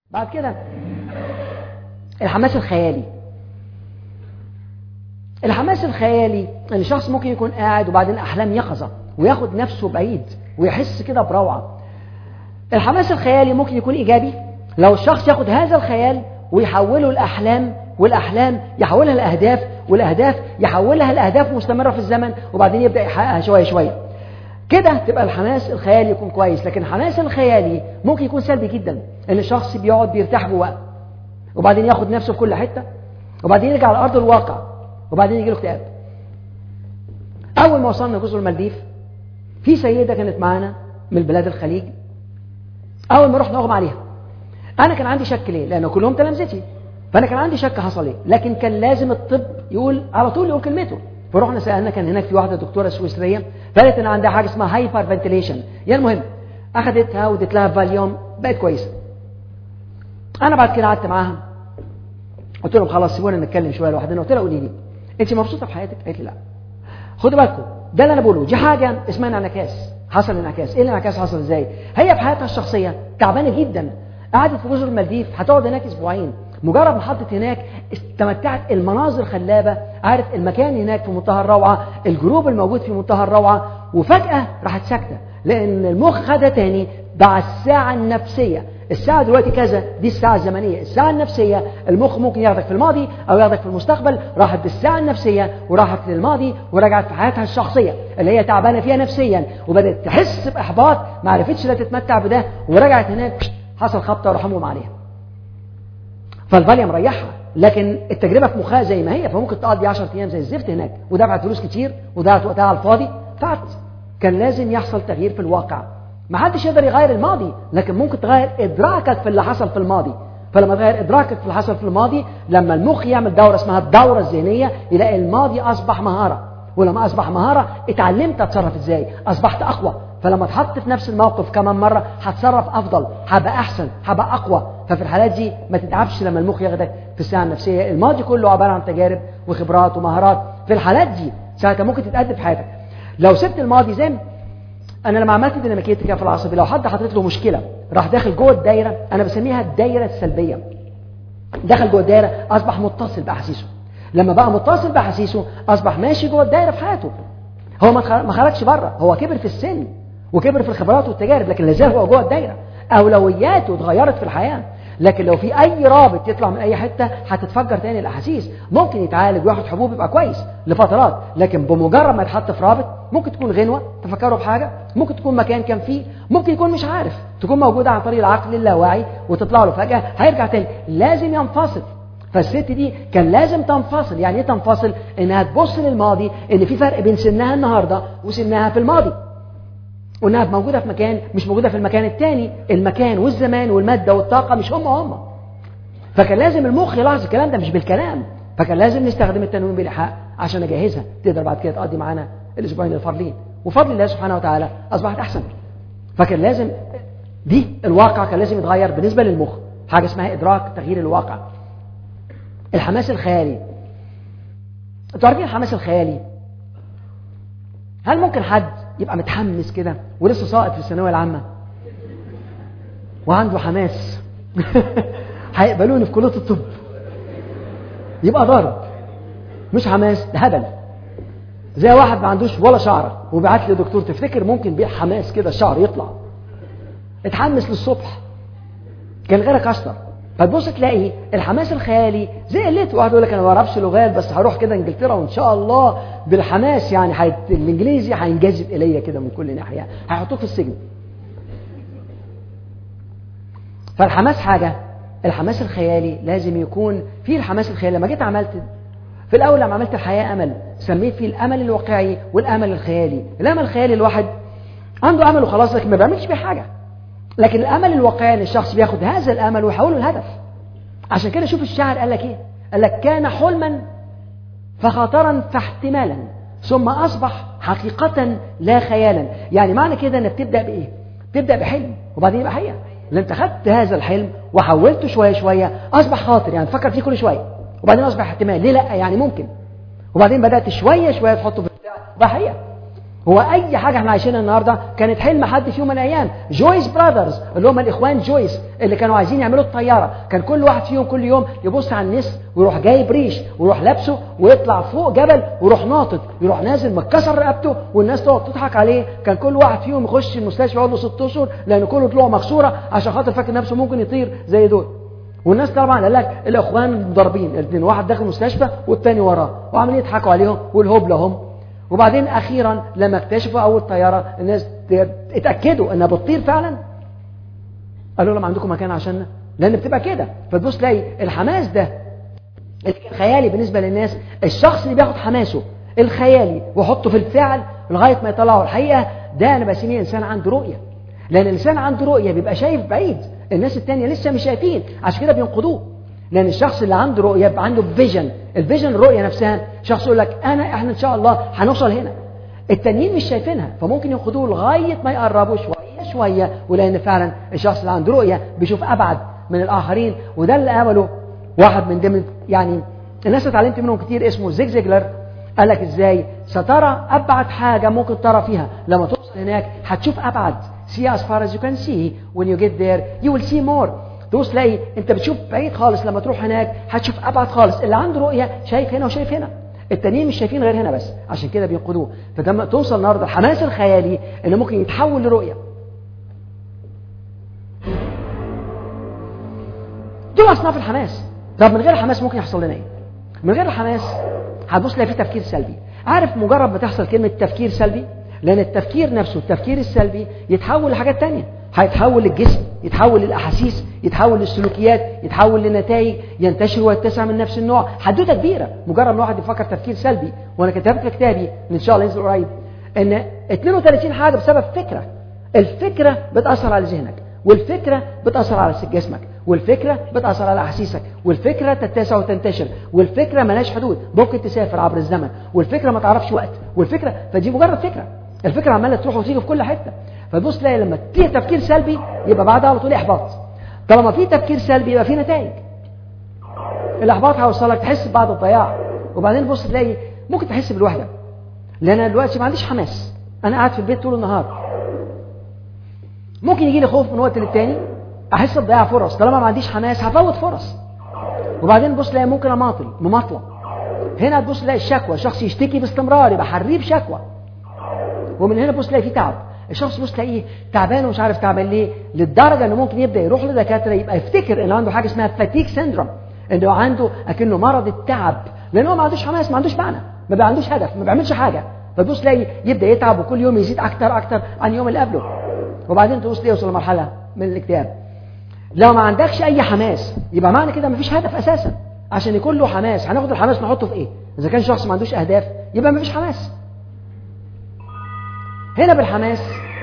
بعد كده الحماس الخيالي الحماس الخيالي ان الشخص ممكن يكون قاعد وبعدين احلام يقظه وياخد نفسه بعيد ويحس كده بروعه الحماس الخيالي ممكن يكون ايجابي لو الشخص ياخد هذا الخيال ويحوله لاحلام والاحلام يحولها لاهداف والاهداف يحولها لاهداف مستمره في الزمن وبعدين يبدا يحققها شويه شويه كده تبقى الحماس الخيالي يكون كويس لكن الحماس الخيالي ممكن يكون سلبي جدا ان الشخص بيقعد بيرتاح جواه وبعدين ياخد نفسه في كل حته وبعدين يرجع على ارض الواقع وبعدين يجي له اكتئاب اول ما وصلنا جزر المالديف في سيده كانت معانا من بلاد الخليج اول ما رحنا اغمى عليها انا كان عندي شك ليه لانه كلهم تلامذتي فانا كان عندي شك حصل ايه لكن كان لازم الطب يقول على طول يقول كلمته فرحنا سالنا كان هناك في واحده دكتوره سويسريه فقالت ان عندها حاجه اسمها هايبر فنتيليشن يعني المهم اخذتها واديت لها فاليوم بقت كويسه انا بعد كده قعدت معاها قلت لهم خلاص سيبونا نتكلم شويه لوحدنا قلت لها قولي لي انت مبسوطه في حياتك قالت لي لا خدوا بالكم ده اللي انا بقوله دي حاجه اسمها انعكاس حصل انعكاس ايه الانعكاس حصل ازاي هي في حياتها الشخصيه تعبانه جدا قعدت في جزر المالديف هتقعد هناك اسبوعين مجرد ما حطت هناك استمتعت المناظر خلابه عارف المكان هناك في منتهى الروعه الجروب الموجود في منتهى الروعه وفجاه راحت ساكته لان المخ خدها تاني مع الساعه النفسيه الساعة دلوقتي كذا دي الساعة الزمنية الساعة النفسية المخ ممكن ياخدك في الماضي أو ياخدك في المستقبل راحت بالساعة النفسية وراحت للماضي ورجعت في حياتها الشخصية اللي هي تعبانة فيها نفسيا وبدأت تحس بإحباط ما عرفتش لا تتمتع بده ورجعت هناك حصل خبطة ورحمهم عليها فالفاليا مريحها لكن التجربة في مخها زي ما هي فممكن تقضي 10 أيام زي الزفت هناك ودفعت فلوس كتير وضيعت وقتها على الفاضي فات كان لازم يحصل تغيير في الواقع ما حدش يقدر يغير الماضي لكن ممكن تغير إدراكك في اللي حصل في الماضي فلما تغير إدراكك في اللي حصل في الماضي لما المخ يعمل دورة اسمها الدورة الذهنية يلاقي الماضي أصبح مهارة ولما أصبح مهارة اتعلمت أتصرف إزاي أصبحت أقوى فلما تحط في نفس الموقف كمان مرة هتصرف أفضل هبقى أحسن هبقى أقوى ففي الحالات دي ما تتعبش لما المخ ياخدك في الساعة النفسية الماضي كله عبارة عن تجارب وخبرات ومهارات في الحالات دي ساعتها ممكن تتقدم في حياتك لو سبت الماضي زي انا لما عملت ديناميكيه التكافل العصبي لو حد حطيت له مشكله راح داخل جوه الدايره انا بسميها الدايره السلبيه دخل جوه الدايره اصبح متصل باحاسيسه لما بقى متصل باحاسيسه اصبح ماشي جوه الدايره في حياته هو ما خرجش بره هو كبر في السن وكبر في الخبرات والتجارب لكن لازال هو جوه الدايره اولوياته اتغيرت في الحياه لكن لو في اي رابط يطلع من اي حته هتتفجر تاني الاحاسيس ممكن يتعالج وياخد حبوب يبقى كويس لفترات لكن بمجرد ما يتحط في رابط ممكن تكون غنوه تفكروا بحاجه ممكن تكون مكان كان فيه ممكن يكون مش عارف تكون موجوده عن طريق العقل اللاواعي وتطلع له فجاه هيرجع تاني لازم ينفصل فالست دي كان لازم تنفصل يعني ايه تنفصل انها تبص للماضي ان في فرق بين سنها النهارده وسنها في الماضي وانها موجوده في مكان مش موجوده في المكان الثاني المكان والزمان والماده والطاقه مش هم هم فكان لازم المخ يلاحظ الكلام ده مش بالكلام فكان لازم نستخدم التنويم بالايحاء عشان اجهزها تقدر بعد كده تقضي معانا الاسبوعين الفاضلين وفضل الله سبحانه وتعالى اصبحت احسن فكان لازم دي الواقع كان لازم يتغير بالنسبه للمخ حاجه اسمها ادراك تغيير الواقع الحماس الخيالي انتوا عارفين الحماس الخيالي هل ممكن حد يبقى متحمس كده ولسه ساقط في الثانويه العامه وعنده حماس هيقبلوني في كليه الطب يبقى ضارب مش حماس ده هبل زي واحد ما عندوش ولا شعر وبعت لي دكتور تفتكر ممكن بيه حماس كده الشعر يطلع اتحمس للصبح كان غيرك اشطر فتبص تلاقي الحماس الخيالي زي قلت واحد يقول لك انا ما بعرفش لغات بس هروح كده انجلترا وان شاء الله بالحماس يعني حيت الانجليزي هينجذب الي كده من كل ناحيه هيحطوك في السجن فالحماس حاجه الحماس الخيالي لازم يكون في الحماس الخيالي لما جيت عملت في الاول لما عملت الحياه امل سميت فيه الامل الواقعي والامل الخيالي الامل الخيالي الواحد عنده امل وخلاص لكن ما بيعملش بيه حاجه لكن الامل الواقعي ان الشخص بياخد هذا الامل ويحوله لهدف عشان كده شوف الشاعر قال لك ايه قال لك كان حلما فخطرا فاحتمالا ثم اصبح حقيقة لا خيالا يعني معنى كده انك بتبدأ بايه تبدأ بحلم وبعدين يبقى حقيقة لان انت خدت هذا الحلم وحولته شوية شوية اصبح خاطر يعني تفكر فيه كل شوية وبعدين اصبح احتمال ليه لا يعني ممكن وبعدين بدأت شوية شوية تحطه في بقى حقيقة هو اي حاجه احنا عايشينها النهارده كانت حلم حد في يوم من الايام جويس براذرز اللي هم الاخوان جويس اللي كانوا عايزين يعملوا الطياره كان كل واحد فيهم كل يوم يبص على النسر ويروح جايب ريش ويروح لابسه ويطلع فوق جبل ويروح ناطط يروح نازل متكسر رقبته والناس تقعد تضحك عليه كان كل واحد فيهم يخش المستشفى يقعد له ست اشهر لان كله طلوع مكسوره عشان خاطر فاكر نفسه ممكن يطير زي دول والناس طبعا قال لك الاخوان مضربين الاثنين واحد داخل المستشفى والثاني وراه وعمالين يضحكوا عليهم والهبله هم وبعدين اخيرا لما اكتشفوا اول طياره الناس اتاكدوا انها بتطير فعلا قالوا لهم عندكم مكان عشاننا لان بتبقى كده فتبص تلاقي الحماس ده اللي كان خيالي بالنسبه للناس الشخص اللي بياخد حماسه الخيالي ويحطه في الفعل لغايه ما يطلعه الحقيقه ده انا بسميه انسان عنده رؤيه لان الانسان عنده رؤيه بيبقى شايف بعيد الناس التانية لسه مش شايفين عشان كده بينقضوه لان الشخص اللي عنده رؤيه يبقى عنده فيجن الفيجن الرؤيه نفسها شخص يقول لك انا احنا ان شاء الله هنوصل هنا التانيين مش شايفينها فممكن ينقضوه لغايه ما يقربوا شويه شويه ولان فعلا الشخص اللي عنده رؤيه بيشوف ابعد من الاخرين وده اللي عمله واحد من ضمن يعني الناس اللي اتعلمت منهم كتير اسمه زيج زيجلر قال لك ازاي سترى ابعد حاجه ممكن ترى فيها لما توصل هناك هتشوف ابعد see as far as you can see when you get there you will see more تبص تلاقي انت بتشوف بعيد خالص لما تروح هناك هتشوف ابعد خالص اللي عنده رؤيه شايف هنا وشايف هنا التانيين مش شايفين غير هنا بس عشان كده بينقذوه فلما توصل النهارده الحماس الخيالي انه ممكن يتحول لرؤيه دول اصناف الحماس طب من غير الحماس ممكن يحصل لنا ايه من غير الحماس هتبص تلاقي في تفكير سلبي عارف مجرد ما تحصل كلمه تفكير سلبي لان التفكير نفسه التفكير السلبي يتحول لحاجات تانية هيتحول للجسم يتحول للاحاسيس يتحول للسلوكيات يتحول لنتائج ينتشر ويتسع من نفس النوع حدوته كبيره مجرد ما واحد يفكر تفكير سلبي وانا كتبت في كتابي ان شاء الله ينزل قريب ان 32 حاجه بسبب فكره الفكره بتاثر على ذهنك والفكره بتاثر على جسمك والفكره بتاثر على احاسيسك والفكره تتسع وتنتشر والفكره ملهاش حدود ممكن تسافر عبر الزمن والفكره ما تعرفش وقت والفكره فدي مجرد فكره الفكره عماله تروح وتيجي في كل حته فتبص تلاقي لما فيه تفكير سلبي يبقى بعدها على طول احباط طالما في تفكير سلبي يبقى في نتائج الاحباط هيوصلك تحس ببعض الضياع وبعدين تبص تلاقي ممكن تحس بالوحده لان انا دلوقتي ما عنديش حماس انا قاعد في البيت طول النهار ممكن يجي لي خوف من وقت للتاني احس بضياع فرص طالما ما عنديش حماس هفوت فرص وبعدين تبص تلاقي ممكن اماطل مماطله هنا تبص تلاقي الشكوى شخص يشتكي باستمرار يبقى حريب شكوى ومن هنا تبص تلاقي في تعب الشخص بص تلاقيه تعبان ومش عارف تعبان ليه للدرجه انه ممكن يبدا يروح لدكاتره يبقى يفتكر ان عنده حاجه اسمها فاتيك سيندروم انه عنده اكنه مرض التعب لان هو ما عندوش حماس ما عندوش معنى ما بقى عندوش هدف ما بيعملش حاجه فتبص تلاقي يبدا يتعب وكل يوم يزيد اكتر اكتر عن اليوم اللي قبله وبعدين تبص تلاقي يوصل لمرحله من الاكتئاب لو ما عندكش اي حماس يبقى معنى كده مفيش هدف اساسا عشان يكون له حماس هناخد الحماس نحطه في ايه اذا كان شخص ما عندوش اهداف يبقى مفيش حماس هنا بالحماس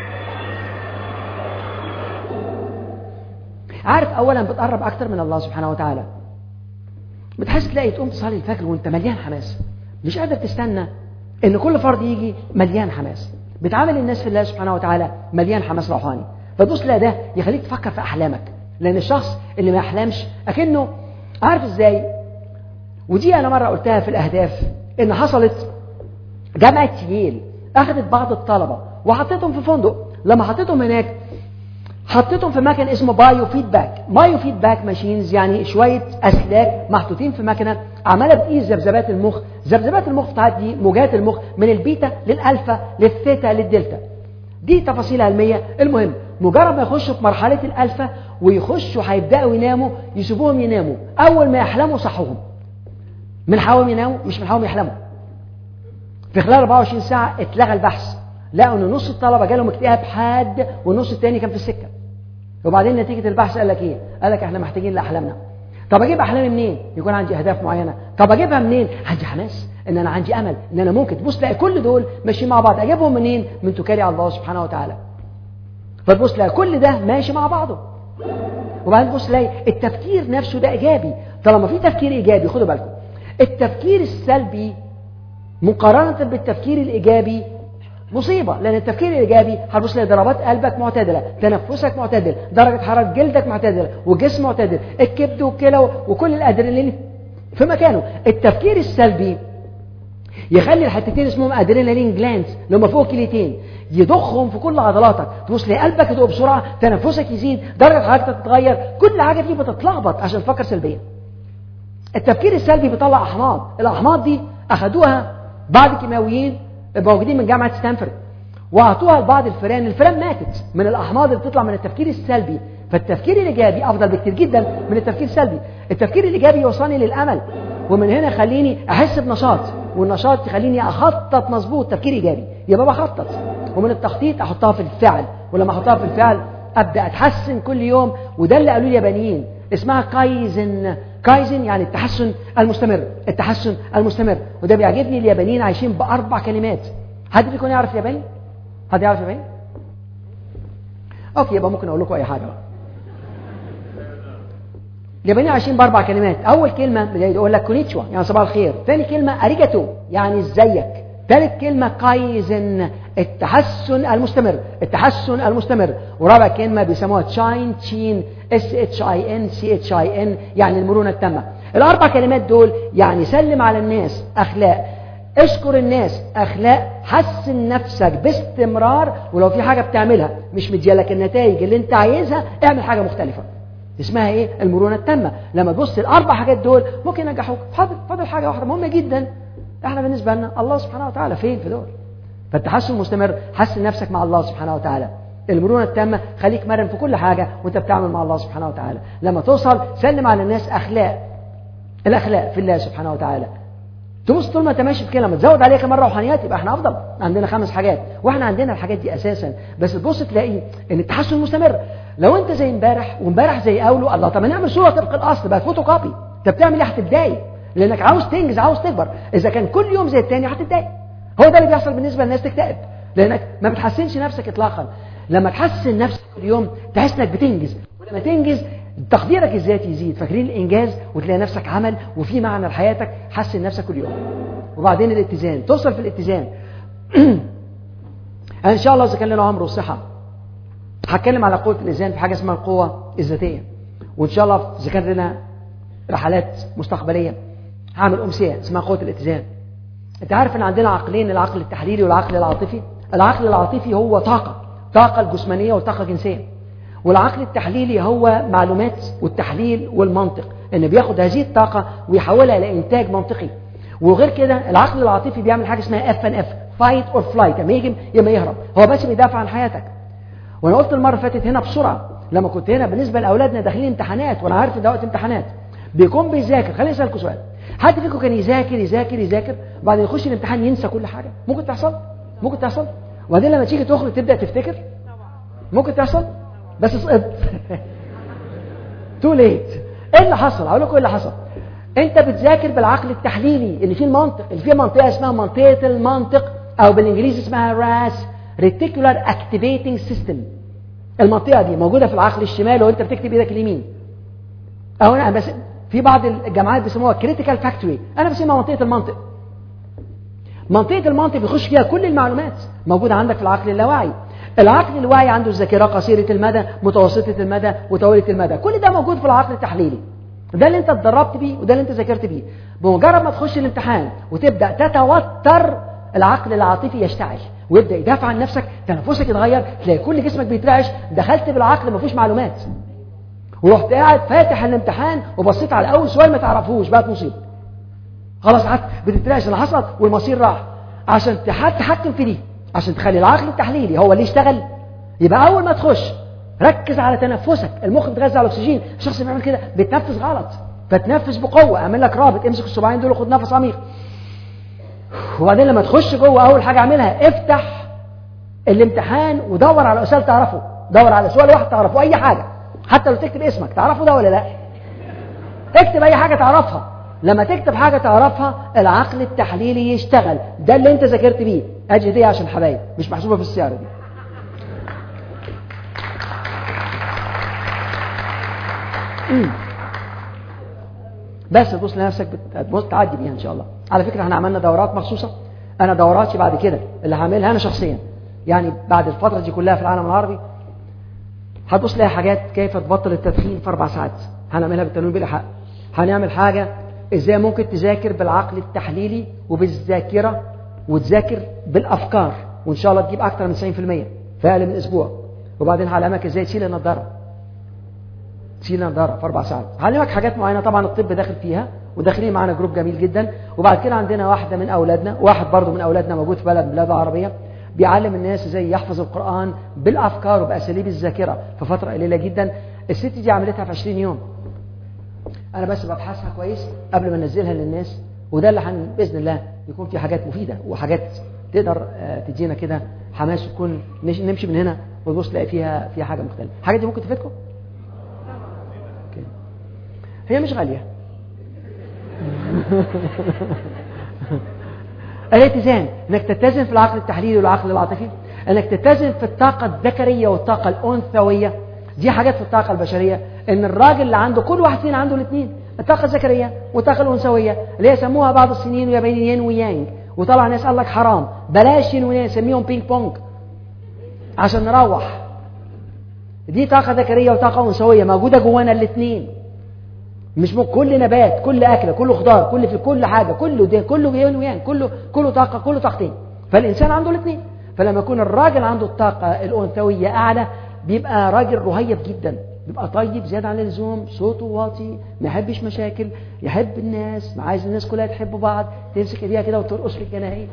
عارف اولا بتقرب اكتر من الله سبحانه وتعالى بتحس تلاقي تقوم تصلي الفجر وانت مليان حماس مش قادر تستنى ان كل فرد يجي مليان حماس بتعامل الناس في الله سبحانه وتعالى مليان حماس روحاني فتبص لا ده يخليك تفكر في احلامك لان الشخص اللي ما يحلمش اكنه عارف ازاي ودي انا مره قلتها في الاهداف ان حصلت جامعه ييل اخذت بعض الطلبه وحطيتهم في فندق لما حطيتهم هناك حطيتهم في مكان اسمه بايو فيدباك بايو فيدباك ماشينز يعني شويه اسلاك محطوطين في مكنه عماله بتقيس ذبذبات المخ ذبذبات المخ بتاعت موجات المخ من البيتا للالفا للثيتا للدلتا دي تفاصيل علميه المهم مجرد ما يخشوا في مرحله الالفا ويخشوا هيبداوا يناموا يسيبوهم يناموا اول ما يحلموا صحوهم من حاولوا يناموا مش من حاولوا يحلموا في خلال 24 ساعه اتلغى البحث لقوا ان نص الطلبه جالهم اكتئاب حاد والنص الثاني كان في السكه وبعدين نتيجه البحث قال لك ايه قال لك احنا محتاجين لاحلامنا طب اجيب احلامي منين يكون عندي اهداف معينه طب اجيبها منين عندي حماس ان انا عندي امل ان انا ممكن تبص تلاقي كل دول ماشيين مع بعض اجيبهم منين من توكالي على الله سبحانه وتعالى فتبص تلاقي كل ده ماشي مع بعضه وبعدين تبص تلاقي التفكير نفسه ده ايجابي طالما في تفكير ايجابي خدوا بالكم التفكير السلبي مقارنه بالتفكير الايجابي مصيبة لأن التفكير الإيجابي هتبص تلاقي ضربات قلبك معتدلة تنفسك معتدل درجة حرارة جلدك معتدلة والجسم معتدل الكبد والكلى وكل الأدرينالين في مكانه التفكير السلبي يخلي الحتتين اسمهم ادرينالين جلانس اللي هم فوق كليتين يضخهم في كل عضلاتك تبص لي قلبك يدق بسرعه تنفسك يزيد درجه حرارتك تتغير كل حاجه فيه بتتلخبط عشان تفكر سلبيا التفكير السلبي بيطلع احماض الاحماض دي اخذوها بعض الكيماويين موجودين من جامعه ستانفورد واعطوها لبعض الفئران الفئران ماتت من الاحماض اللي بتطلع من التفكير السلبي فالتفكير الايجابي افضل بكتير جدا من التفكير السلبي التفكير الايجابي يوصلني للامل ومن هنا يخليني احس بنشاط والنشاط يخليني اخطط مظبوط تفكير ايجابي يبقى بخطط ومن التخطيط احطها في الفعل ولما احطها في الفعل ابدا اتحسن كل يوم وده اللي قالوه اليابانيين اسمها كايزن كايزن يعني التحسن المستمر التحسن المستمر وده بيعجبني اليابانيين عايشين باربع كلمات حد فيكم يعرف ياباني حد يعرف ياباني اوكي يبقى ممكن اقول لكم اي حاجه بقى اليابانيين عايشين باربع كلمات اول كلمه يقول لك كونيتشوا يعني صباح الخير ثاني كلمه اريجاتو يعني ازيك ثالث كلمه كايزن التحسن المستمر التحسن المستمر ورابع كلمه بيسموها تشاين تشين اس اتش اي ان سي اتش اي ان يعني المرونه التامه الاربع كلمات دول يعني سلم على الناس اخلاق اشكر الناس اخلاق حسن نفسك باستمرار ولو في حاجه بتعملها مش مديالك النتائج اللي انت عايزها اعمل حاجه مختلفه اسمها ايه المرونه التامه لما تبص الاربع حاجات دول ممكن ينجحوك فاضل فاضل حاجه واحده مهمه جدا احنا بالنسبه لنا الله سبحانه وتعالى فين في دول فالتحسن المستمر حسن نفسك مع الله سبحانه وتعالى المرونة التامة خليك مرن في كل حاجة وانت بتعمل مع الله سبحانه وتعالى لما توصل سلم على الناس أخلاق الأخلاق في الله سبحانه وتعالى تبص طول ما انت ماشي في كده لما تزود عليها كمان روحانيات يبقى احنا افضل عندنا خمس حاجات واحنا عندنا الحاجات دي اساسا بس تبص تلاقي ان التحسن مستمر لو انت زي امبارح وامبارح زي اولو الله طب ما نعمل صوره طبق الاصل بقت فوتو كوبي انت بتعمل ايه هتتضايق لانك عاوز تنجز عاوز تكبر اذا كان كل يوم زي التاني هتتضايق هو ده اللي بيحصل بالنسبه للناس تكتئب لانك ما بتحسنش نفسك اطلاقا لما تحسن نفسك كل يوم تحس انك بتنجز ولما تنجز تقديرك الذاتي يزيد فاكرين الانجاز وتلاقي نفسك عمل وفي معنى لحياتك حسن نفسك كل يوم وبعدين الاتزان توصل في الاتزان ان شاء الله اذا كان لنا عمر وصحه هتكلم على قوه الاتزان في حاجه اسمها القوه الذاتيه وان شاء الله اذا كان لنا رحلات مستقبليه هعمل امسيه اسمها قوه الاتزان انت عارف ان عندنا عقلين العقل التحليلي والعقل العاطفي العقل العاطفي هو طاقه طاقه الجسمانيه والطاقه الجنسيه والعقل التحليلي هو معلومات والتحليل والمنطق ان بياخد هذه الطاقه ويحولها الى انتاج منطقي وغير كده العقل العاطفي بيعمل حاجه اسمها اف ان اف فايت اور فلايت اما يجي اما يهرب هو بس بيدافع عن حياتك وانا قلت المره اللي فاتت هنا بسرعه لما كنت هنا بالنسبه لاولادنا داخلين امتحانات وانا عارف ان ده وقت امتحانات بيكون بيذاكر خليني اسالكم سؤال حد فيكم كان يذاكر يذاكر يذاكر وبعدين يخش الامتحان ينسى كل حاجه ممكن تحصل ممكن تحصل وبعدين لما تيجي تخرج تبدا تفتكر ممكن تحصل بس سقطت تو ليت ايه اللي حصل هقول لكم ايه اللي حصل انت بتذاكر بالعقل التحليلي اللي فيه المنطق اللي فيه منطقه اسمها منطقه المنطق او بالانجليزي اسمها راس ريتيكولار اكتيفيتنج سيستم المنطقه دي موجوده في العقل الشمال وانت بتكتب ايدك اليمين او انا بس في بعض الجامعات بيسموها كريتيكال فاكتوري انا بسميها منطقه المنطق منطقه المنطق بيخش فيها كل المعلومات موجوده عندك في العقل اللاواعي العقل الواعي عنده الذاكره قصيره المدى متوسطه المدى وطويله المدى كل ده موجود في العقل التحليلي ده اللي انت اتدربت بيه وده اللي انت ذاكرت بيه بمجرد ما تخش الامتحان وتبدا تتوتر العقل العاطفي يشتعل ويبدا يدافع عن نفسك تنفسك يتغير تلاقي كل جسمك بيترعش دخلت بالعقل ما فيهوش معلومات ورحت قاعد فاتح الامتحان وبصيت على اول سؤال ما تعرفوش بقت مصيبه خلاص قعدت بتترعش اللي حصل والمصير راح عشان تحكم في دي عشان تخلي العقل التحليلي هو اللي يشتغل يبقى اول ما تخش ركز على تنفسك المخ بيتغذى على الاكسجين الشخص اللي بيعمل كده بيتنفس غلط فتنفس بقوه اعمل لك رابط امسك الصباعين دول وخد نفس عميق وبعدين لما تخش جوه اول حاجه اعملها افتح الامتحان ودور على سؤال تعرفه دور على سؤال واحد تعرفه اي حاجه حتى لو تكتب اسمك تعرفه ده ولا لا اكتب اي حاجه تعرفها لما تكتب حاجه تعرفها العقل التحليلي يشتغل ده اللي انت ذاكرت بيه اجي دي عشان حبايب مش محسوبه في السياره دي بس تبص لنفسك بتبص تعدي بيها ان شاء الله على فكره احنا عملنا دورات مخصوصه انا دوراتي بعد كده اللي هعملها انا شخصيا يعني بعد الفتره دي كلها في العالم العربي هتبص لها حاجات كيف تبطل التدخين في اربع ساعات هنعملها بالتنويم بلا حق هنعمل حاجه ازاي ممكن تذاكر بالعقل التحليلي وبالذاكره وتذاكر بالافكار وان شاء الله تجيب اكتر من 90% في اقل من اسبوع وبعدين هعلمك ازاي تشيل النضاره تشيل نظارة في أربع ساعات هعلمك حاجات معينة طبعا الطب داخل فيها وداخلين معانا جروب جميل جدا وبعد كده عندنا واحدة من أولادنا واحد برضو من أولادنا موجود في بلد من البلاد العربية بيعلم الناس ازاي يحفظ القرآن بالأفكار وبأساليب الذاكرة في فترة قليلة جدا الست دي عملتها في 20 يوم أنا بس ببحثها كويس قبل ما انزلها للناس وده اللي هن بإذن الله يكون في حاجات مفيدة وحاجات تقدر تدينا كده حماس وتكون نمشي من هنا ونبص نلاقي فيها فيها حاجة مختلفة الحاجة دي ممكن تفيدكم؟ هي مش غالية الاتزان انك تتزن في العقل التحليلي والعقل العاطفي انك تتزن في الطاقة الذكرية والطاقة الأنثوية دي حاجات في الطاقة البشرية ان الراجل اللي عنده كل واحد فينا عنده الاثنين الطاقة الذكرية والطاقة الأنثوية اللي يسموها بعض السنين ويا بين ين ويانج وطلع ناس قال لك حرام بلاش ين ويانج سميهم بينج بونج عشان نروح دي طاقة ذكرية وطاقة أنثوية موجودة جوانا الاثنين مش كل نبات كل أكلة كل خضار كل في كل حاجة كله ده كله ين ويان كله كله طاقة كله طاقتين فالإنسان عنده الاثنين فلما يكون الراجل عنده الطاقة الأنثوية أعلى بيبقى راجل رهيب جدا بيبقى طيب زيادة عن اللزوم صوته واطي ما يحبش مشاكل يحب الناس ما عايز الناس كلها تحب بعض تمسك ايديها كده وترقص في الجناهي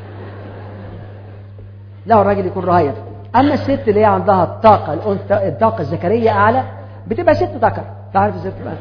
لا الراجل يكون رهيب اما الست اللي هي عندها الطاقة الأنثى الطاقة الذكرية أعلى بتبقى ست ذكر تعرف ازاي بتبقى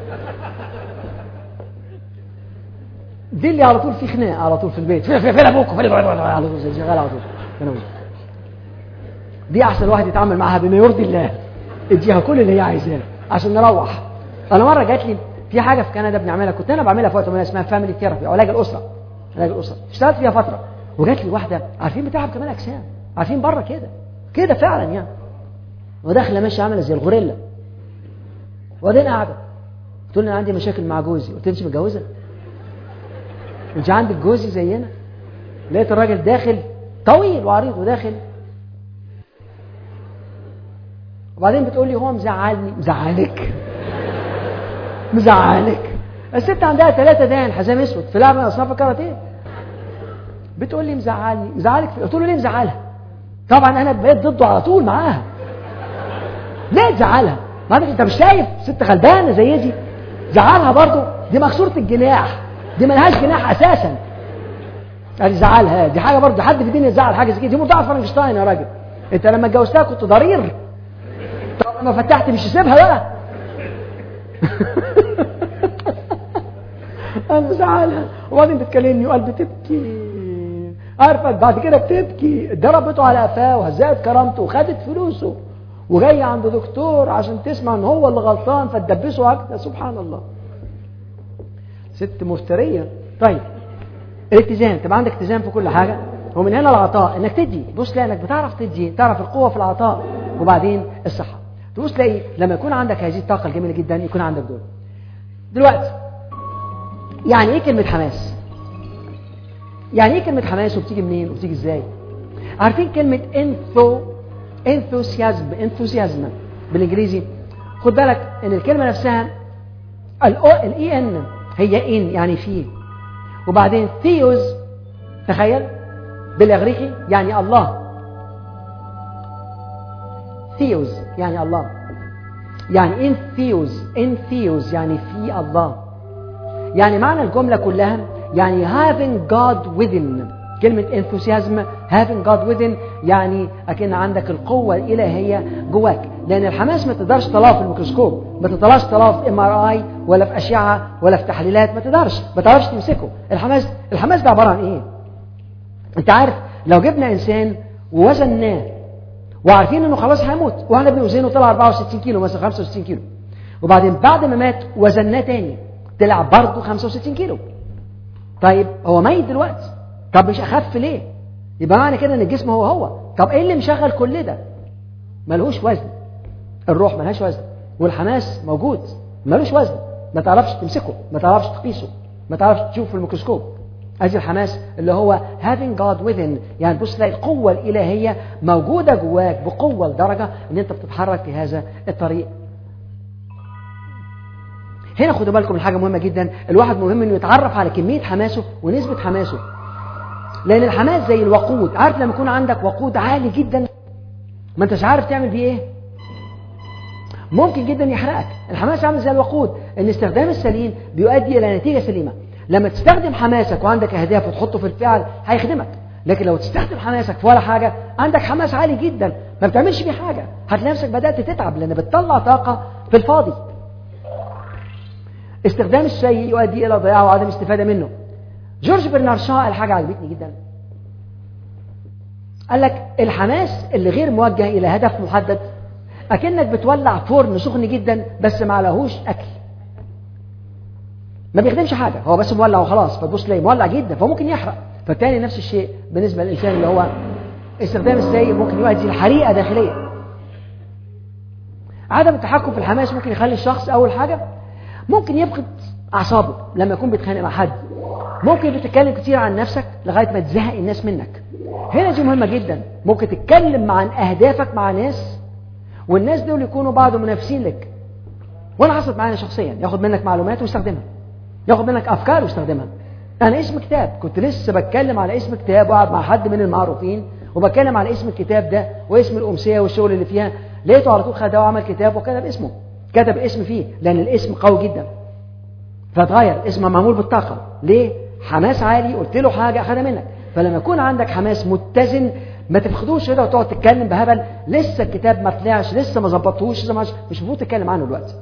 دي اللي على طول في خناق على طول في البيت فين فين ابوك فين على طول شغال على طول فين ابوك دي احسن واحد يتعامل معاها بما يرضي الله اديها كل اللي هي عايزاه عشان نروح انا مره جات لي في حاجه في كندا بنعملها كنت انا بعملها في وقت من اسمها فاميلي ثيرابي علاج الاسره علاج الاسره اشتغلت فيها فتره وجات لي واحده عارفين بتلعب كمان اجسام عارفين بره كده كده فعلا يعني وداخله ماشيه عامله زي الغوريلا وبعدين قاعده قلت لها عندي مشاكل مع جوزي قلت انت متجوزه انت عندك جوزي زينا لقيت الراجل داخل طويل وعريض وداخل وبعدين بتقول لي هو مزعلني مزعلك مزعلك الست عندها ثلاثة دان حزام اسود في لعبة من اصناف الكاراتيه بتقول لي مزعلني مزعلك قلت له ليه مزعلها طبعا انا بقيت ضده على طول معاها ليه تزعلها ما انت مش شايف ست غلبانه زي دي زعلها برضه دي مكسوره الجناح دي ملهاش جناح اساسا ادي زعلها دي حاجه برضه حد في الدنيا يزعل حاجه زي كده دي مرضعه فرنكشتاين يا راجل انت لما اتجوزتها كنت ضرير طب لما فتحت مش تسيبها بقى انا زعلها وبعدين بتكلمني وقلبي تبكي عارفه بعد كده بتبكي ضربته على قفاه وهزقت كرامته وخدت فلوسه وجاي عند دكتور عشان تسمع ان هو اللي غلطان فتدبسه اكتر سبحان الله ست مفتريه طيب الاتزان تبقى عندك اتزان في كل حاجه ومن هنا العطاء انك تدي بص لانك بتعرف تدي تعرف القوه في العطاء وبعدين الصحه تبص تلاقي لما يكون عندك هذه الطاقه الجميله جدا يكون عندك دول دلوقتي يعني ايه كلمه حماس يعني ايه كلمه حماس وبتيجي منين وبتيجي ازاي عارفين كلمه انثو انثوسيازم انثوسيازم بالانجليزي خد بالك ان الكلمه نفسها الاي ان هي ان يعني فيه وبعدين ثيوز تخيل بالاغريقي يعني الله ثيوز يعني الله يعني ان ثيوز ان ثيوز يعني في الله يعني معنى الجمله كلها يعني having God within كلمة enthusiasm having God within يعني أكن عندك القوة الإلهية جواك لأن الحماس ما تقدرش تطلعه في الميكروسكوب ما تقدرش تطلعه في ام ار اي ولا في أشعة ولا في تحليلات ما تقدرش ما تعرفش تمسكه الحماس الحماس ده عبارة عن إيه؟ أنت عارف لو جبنا إنسان ووزناه وعارفين إنه خلاص هيموت وإحنا بنوزنه طلع 64 كيلو مثلا 65 كيلو وبعدين بعد ما مات وزناه تاني طلع برضه 65 كيلو طيب هو ميت دلوقتي طب مش اخف ليه يبقى معنى كده ان الجسم هو هو طب ايه اللي مشغل كل ده ملهوش وزن الروح ملهاش وزن والحماس موجود ملوش وزن ما تعرفش تمسكه ما تعرفش تقيسه ما تعرفش تشوف في الميكروسكوب ادي الحماس اللي هو having God within يعني بص تلاقي القوة الإلهية موجودة جواك بقوة لدرجة ان انت بتتحرك في هذا الطريق هنا خدوا بالكم من حاجه مهمه جدا الواحد مهم انه يتعرف على كميه حماسه ونسبه حماسه لان الحماس زي الوقود عارف لما يكون عندك وقود عالي جدا ما انتش عارف تعمل بيه ايه ممكن جدا يحرقك الحماس عامل زي الوقود ان استخدام السليم بيؤدي الى نتيجه سليمه لما تستخدم حماسك وعندك اهداف وتحطه في الفعل هيخدمك لكن لو تستخدم حماسك في ولا حاجه عندك حماس عالي جدا ما بتعملش بيه حاجه هتلاقي نفسك بدات تتعب لان بتطلع طاقه في الفاضي استخدام الشيء يؤدي الى ضياع وعدم استفاده منه جورج برنارد شو قال حاجه عجبتني جدا قال لك الحماس اللي غير موجه الى هدف محدد اكنك بتولع فرن سخن جدا بس ما عليهوش اكل ما بيخدمش حاجه هو بس مولع وخلاص فتبص تلاقيه مولع جدا فممكن يحرق فالتاني نفس الشيء بالنسبه للانسان اللي هو استخدام السيء ممكن يؤدي لحريقه داخليه عدم التحكم في الحماس ممكن يخلي الشخص اول حاجه ممكن يفقد اعصابه لما يكون بيتخانق مع حد ممكن بتتكلم كتير عن نفسك لغايه ما تزهق الناس منك هنا دي مهمه جدا ممكن تتكلم عن اهدافك مع ناس والناس دول يكونوا بعض منافسين لك وانا حصلت معايا شخصيا ياخد منك معلومات ويستخدمها ياخد منك افكار ويستخدمها انا اسم كتاب كنت لسه بتكلم على اسم كتاب وقعد مع حد من المعروفين وبتكلم على اسم الكتاب ده واسم الامسيه والشغل اللي فيها لقيته على طول خدها وعمل كتاب وكتب اسمه كتب اسم فيه لان الاسم قوي جدا فتغير اسمه معمول بالطاقه ليه حماس عالي قلت له حاجه اخدها منك فلما يكون عندك حماس متزن ما تفقدوش كده وتقعد تتكلم بهبل لسه الكتاب ما طلعش لسه ما ظبطتوش لسه مش مش المفروض تتكلم عنه دلوقتي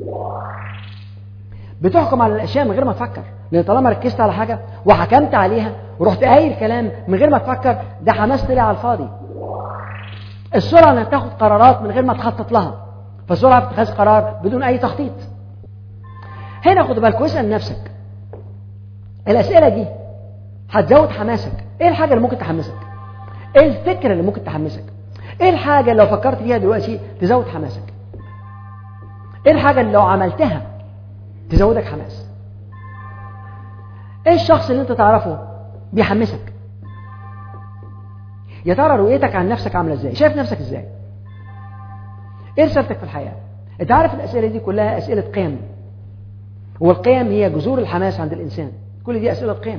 بتحكم على الاشياء من غير ما تفكر لان طالما ركزت على حاجه وحكمت عليها ورحت قايل كلام من غير ما تفكر ده حماس طلع على الفاضي السرعه انك تاخد قرارات من غير ما تخطط لها فالسرعه في اتخاذ قرار بدون اي تخطيط هنا خد بالك واسال نفسك الاسئله دي هتزود حماسك ايه الحاجه اللي ممكن تحمسك ايه الفكره اللي ممكن تحمسك ايه الحاجه اللي لو فكرت فيها دلوقتي تزود حماسك ايه الحاجه اللي لو عملتها تزودك حماس ايه الشخص اللي انت تعرفه بيحمسك يا ترى رؤيتك عن نفسك عامله ازاي شايف نفسك ازاي ايه رسالتك في الحياه انت عارف الاسئله دي كلها اسئله قيم والقيم هي جذور الحماس عند الانسان كل دي اسئله قيم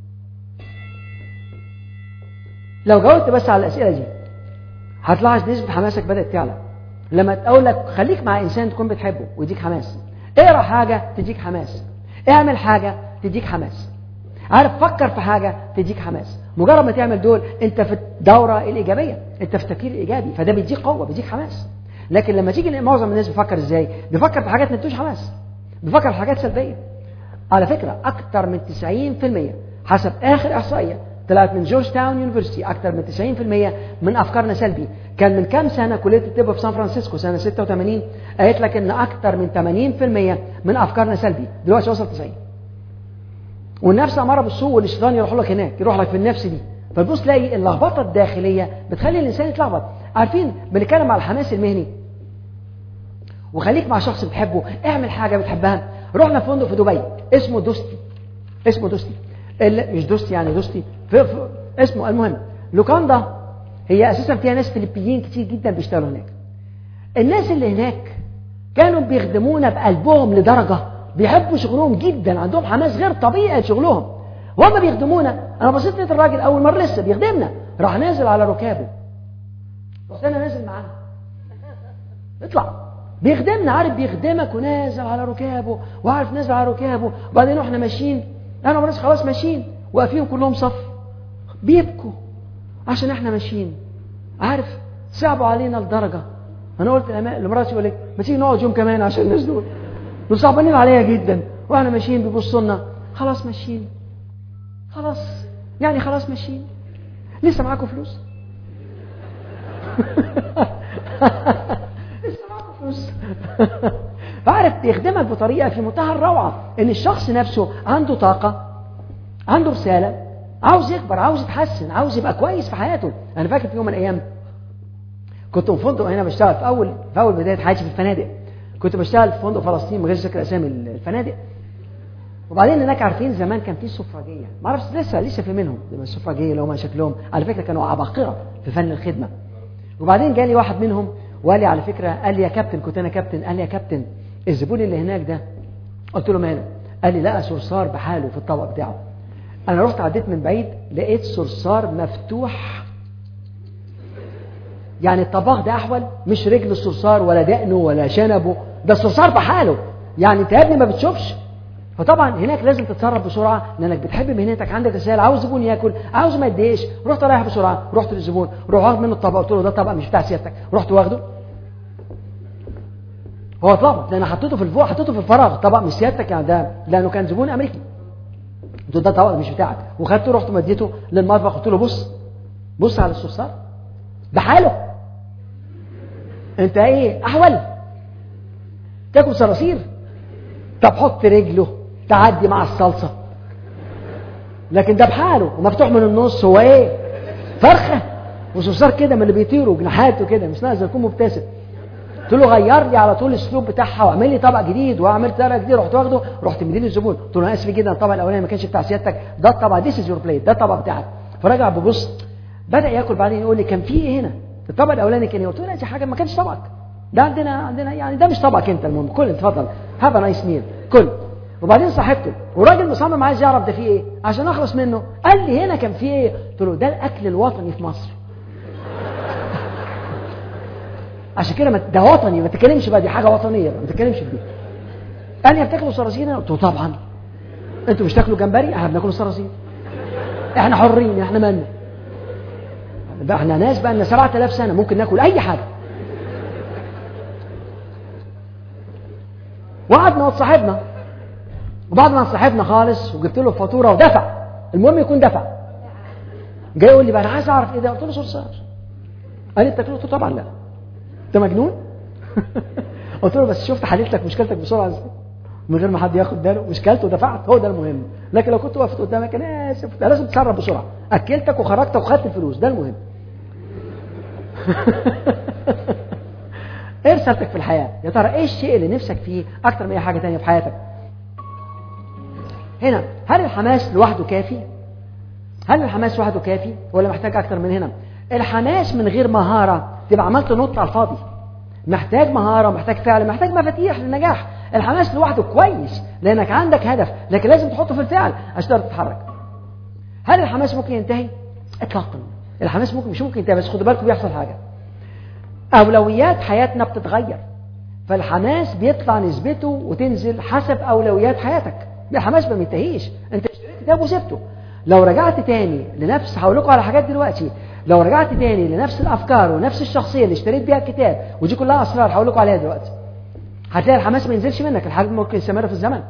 لو جاوبت بس على الاسئله دي هتلاحظ نسبه حماسك بدات تعلى لما تقول لك خليك مع انسان تكون بتحبه ويديك حماس اقرا حاجه تديك حماس اعمل حاجه تديك حماس عارف فكر في حاجه تديك حماس مجرد ما تعمل دول انت في الدوره الايجابيه انت في التفكير الايجابي فده بيديك قوه بيديك حماس لكن لما تيجي معظم الناس بيفكر ازاي بيفكر في حاجات ما تدوش حماس بيفكر في حاجات سلبيه على فكره اكتر من 90% حسب اخر احصائيه طلعت من جورج تاون يونيفرسيتي اكثر من 90% من افكارنا سلبي كان من كام سنه كليه الطب في سان فرانسيسكو سنه 86 قالت لك ان اكثر من 80% من افكارنا سلبي دلوقتي وصل 90 والنفس اماره بالسوء والشيطان يروح لك هناك يروح لك في النفس دي فتبص تلاقي اللخبطه الداخليه بتخلي الانسان يتلخبط عارفين بنتكلم على الحماس المهني وخليك مع شخص بتحبه اعمل حاجه بتحبها رحنا في فندق في دبي اسمه دوستي اسمه دوستي مش دوستي يعني دوستي في في اسمه المهم لوكاندا هي اساسا فيها ناس فلبيين كتير جدا بيشتغلوا هناك الناس اللي هناك كانوا بيخدمونا بقلبهم لدرجه بيحبوا شغلهم جدا عندهم حماس غير طبيعي شغلهم وهم بيخدمونا انا بصيت لقيت الراجل اول مره لسه بيخدمنا راح نازل على ركابه رحت انا نازل معاه اطلع بيخدمنا عارف بيخدمك ونازل على ركابه وعارف نازل على ركابه وبعدين واحنا ماشيين انا وناس خلاص ماشيين واقفين كلهم صف بيبكوا عشان احنا ماشيين عارف صعبوا علينا لدرجه انا قلت لمراتي ولا ما تيجي نقعد يوم كمان عشان الناس دول دول صعبانين عليا جدا واحنا ماشيين بيبصوا لنا خلاص ماشيين خلاص يعني خلاص ماشيين لسه معاكم فلوس لسه معاكم فلوس فعرف بيخدمك بطريقه في منتهى الروعه ان الشخص نفسه عنده طاقه عنده رساله عاوز يكبر عاوز يتحسن عاوز يبقى كويس في حياته انا فاكر في يوم من الايام كنت في فندق هنا بشتغل في اول في اول بدايه حياتي في الفنادق كنت بشتغل في فندق فلسطين من غير ذكر اسامي الفنادق وبعدين هناك عارفين زمان كان في سفرجيه ما اعرفش لسه لسه في منهم السفرجيه اللي هم شكلهم على فكره كانوا عباقره في فن الخدمه وبعدين جالي واحد منهم وقال لي على فكره قال لي يا كابتن كنت انا كابتن قال لي يا كابتن الزبون اللي هناك ده قلت له ماله قال لي لقى صرصار بحاله في الطبق بتاعه انا رحت عديت من بعيد لقيت صرصار مفتوح يعني الطباخ ده احول مش رجل الصرصار ولا دقنه ولا شنبه ده الصرصار بحاله يعني انت يا ابني ما بتشوفش فطبعا هناك لازم تتصرف بسرعه لانك بتحب مهنتك عندك رساله عاوز زبون ياكل عاوز ما يتضايقش رحت رايح بسرعه رحت للزبون روح واخد منه الطبق قلت له ده طبق مش بتاع سيادتك رحت واخده هو طبق لان حطيته في الفوق حطيته في الفراغ طبق مش سيادتك يعني ده لانه كان زبون امريكي قلت له ده طبق مش بتاعك وخدته رحت مديته للمطبخ قلت له بص بص على الصرصار بحاله انت ايه احول تاكل صراصير طب حط رجله تعدي مع الصلصة لكن ده بحاله ومفتوح من النص هو ايه فرخة وصرصار كده من اللي بيطيروا جناحاته كده مش لازم يكون مبتسم قلت له غير لي على طول الاسلوب بتاعها واعمل لي طبق جديد واعمل طبق جديد رحت واخده رحت مديني الزبون قلت له انا اسف جدا الطبق الاولاني ما كانش بتاع سيادتك ده الطبق ذيس از يور بليت ده الطبق بتاعك فرجع ببص بدا ياكل بعدين يقول لي كان في ايه هنا الطبق الاولاني كان ايه قلت له لا دي حاجه ما كانش طبقك ده عندنا عندنا يعني ده مش طبقك انت المهم كل اتفضل هاف نايس ميل كل وبعدين صاحبته وراجل مصمم عايز يعرف ده فيه ايه عشان اخلص منه قال لي هنا كان فيه ايه قلت له ده الاكل الوطني في مصر عشان كده ده وطني ما تتكلمش بقى دي حاجه وطنيه ما تتكلمش في دي قال لي بتاكلوا صراصير قلت له طبعا انتوا مش تاكلوا جمبري احنا بناكل صراصير احنا حرين احنا مالنا احنا ناس بقى لنا 7000 سنه ممكن ناكل اي حاجه وقعدنا وصاحبنا وبعد ما صاحبنا خالص وجبت له الفاتوره ودفع المهم يكون دفع جاي يقول لي بقى انا عايز اعرف ايه ده قلت له صرصار قال لي انت قلت له طبعا لا انت مجنون قلت له بس شفت حليت لك مشكلتك بسرعه ازاي من غير ما حد ياخد باله مشكلته ودفعت هو ده المهم لكن لو كنت وقفت قدامك انا اسف ده لازم تتصرف بسرعه اكلتك وخرجت وخدت الفلوس ده المهم ايه رسالتك في الحياه يا ترى ايه الشيء اللي نفسك فيه اكتر من اي حاجه تانية في حياتك هنا هل الحماس لوحده كافي هل الحماس لوحده كافي ولا محتاج اكتر من هنا الحماس من غير مهاره تبقى عملت نط على الفاضي محتاج مهاره محتاج فعل محتاج مفاتيح للنجاح الحماس لوحده كويس لانك عندك هدف لكن لازم تحطه في الفعل عشان تقدر تتحرك هل الحماس ممكن ينتهي اطلاقا الحماس ممكن مش ممكن ينتهي بس خدوا بالكم بيحصل حاجه اولويات حياتنا بتتغير فالحماس بيطلع نسبته وتنزل حسب اولويات حياتك الحماس ما بينتهيش انت اشتريت كتاب وسبته لو رجعت تاني لنفس هقول لكم على حاجات دلوقتي لو رجعت تاني لنفس الافكار ونفس الشخصيه اللي اشتريت بيها الكتاب ودي كلها اسرار هقول لكم عليها دلوقتي هتلاقي الحماس ما ينزلش منك الحاجات ممكن يستمر في الزمن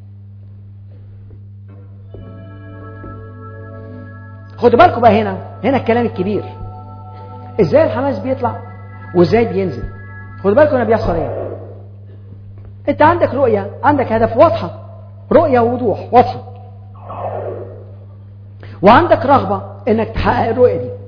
خدوا بالكم بقى هنا هنا الكلام الكبير ازاي الحماس بيطلع وازاي بينزل خدوا بالكم هنا بيحصل ايه انت عندك رؤيه عندك هدف واضحه رؤيه ووضوح واضحه وعندك رغبه انك تحقق الرؤيه دي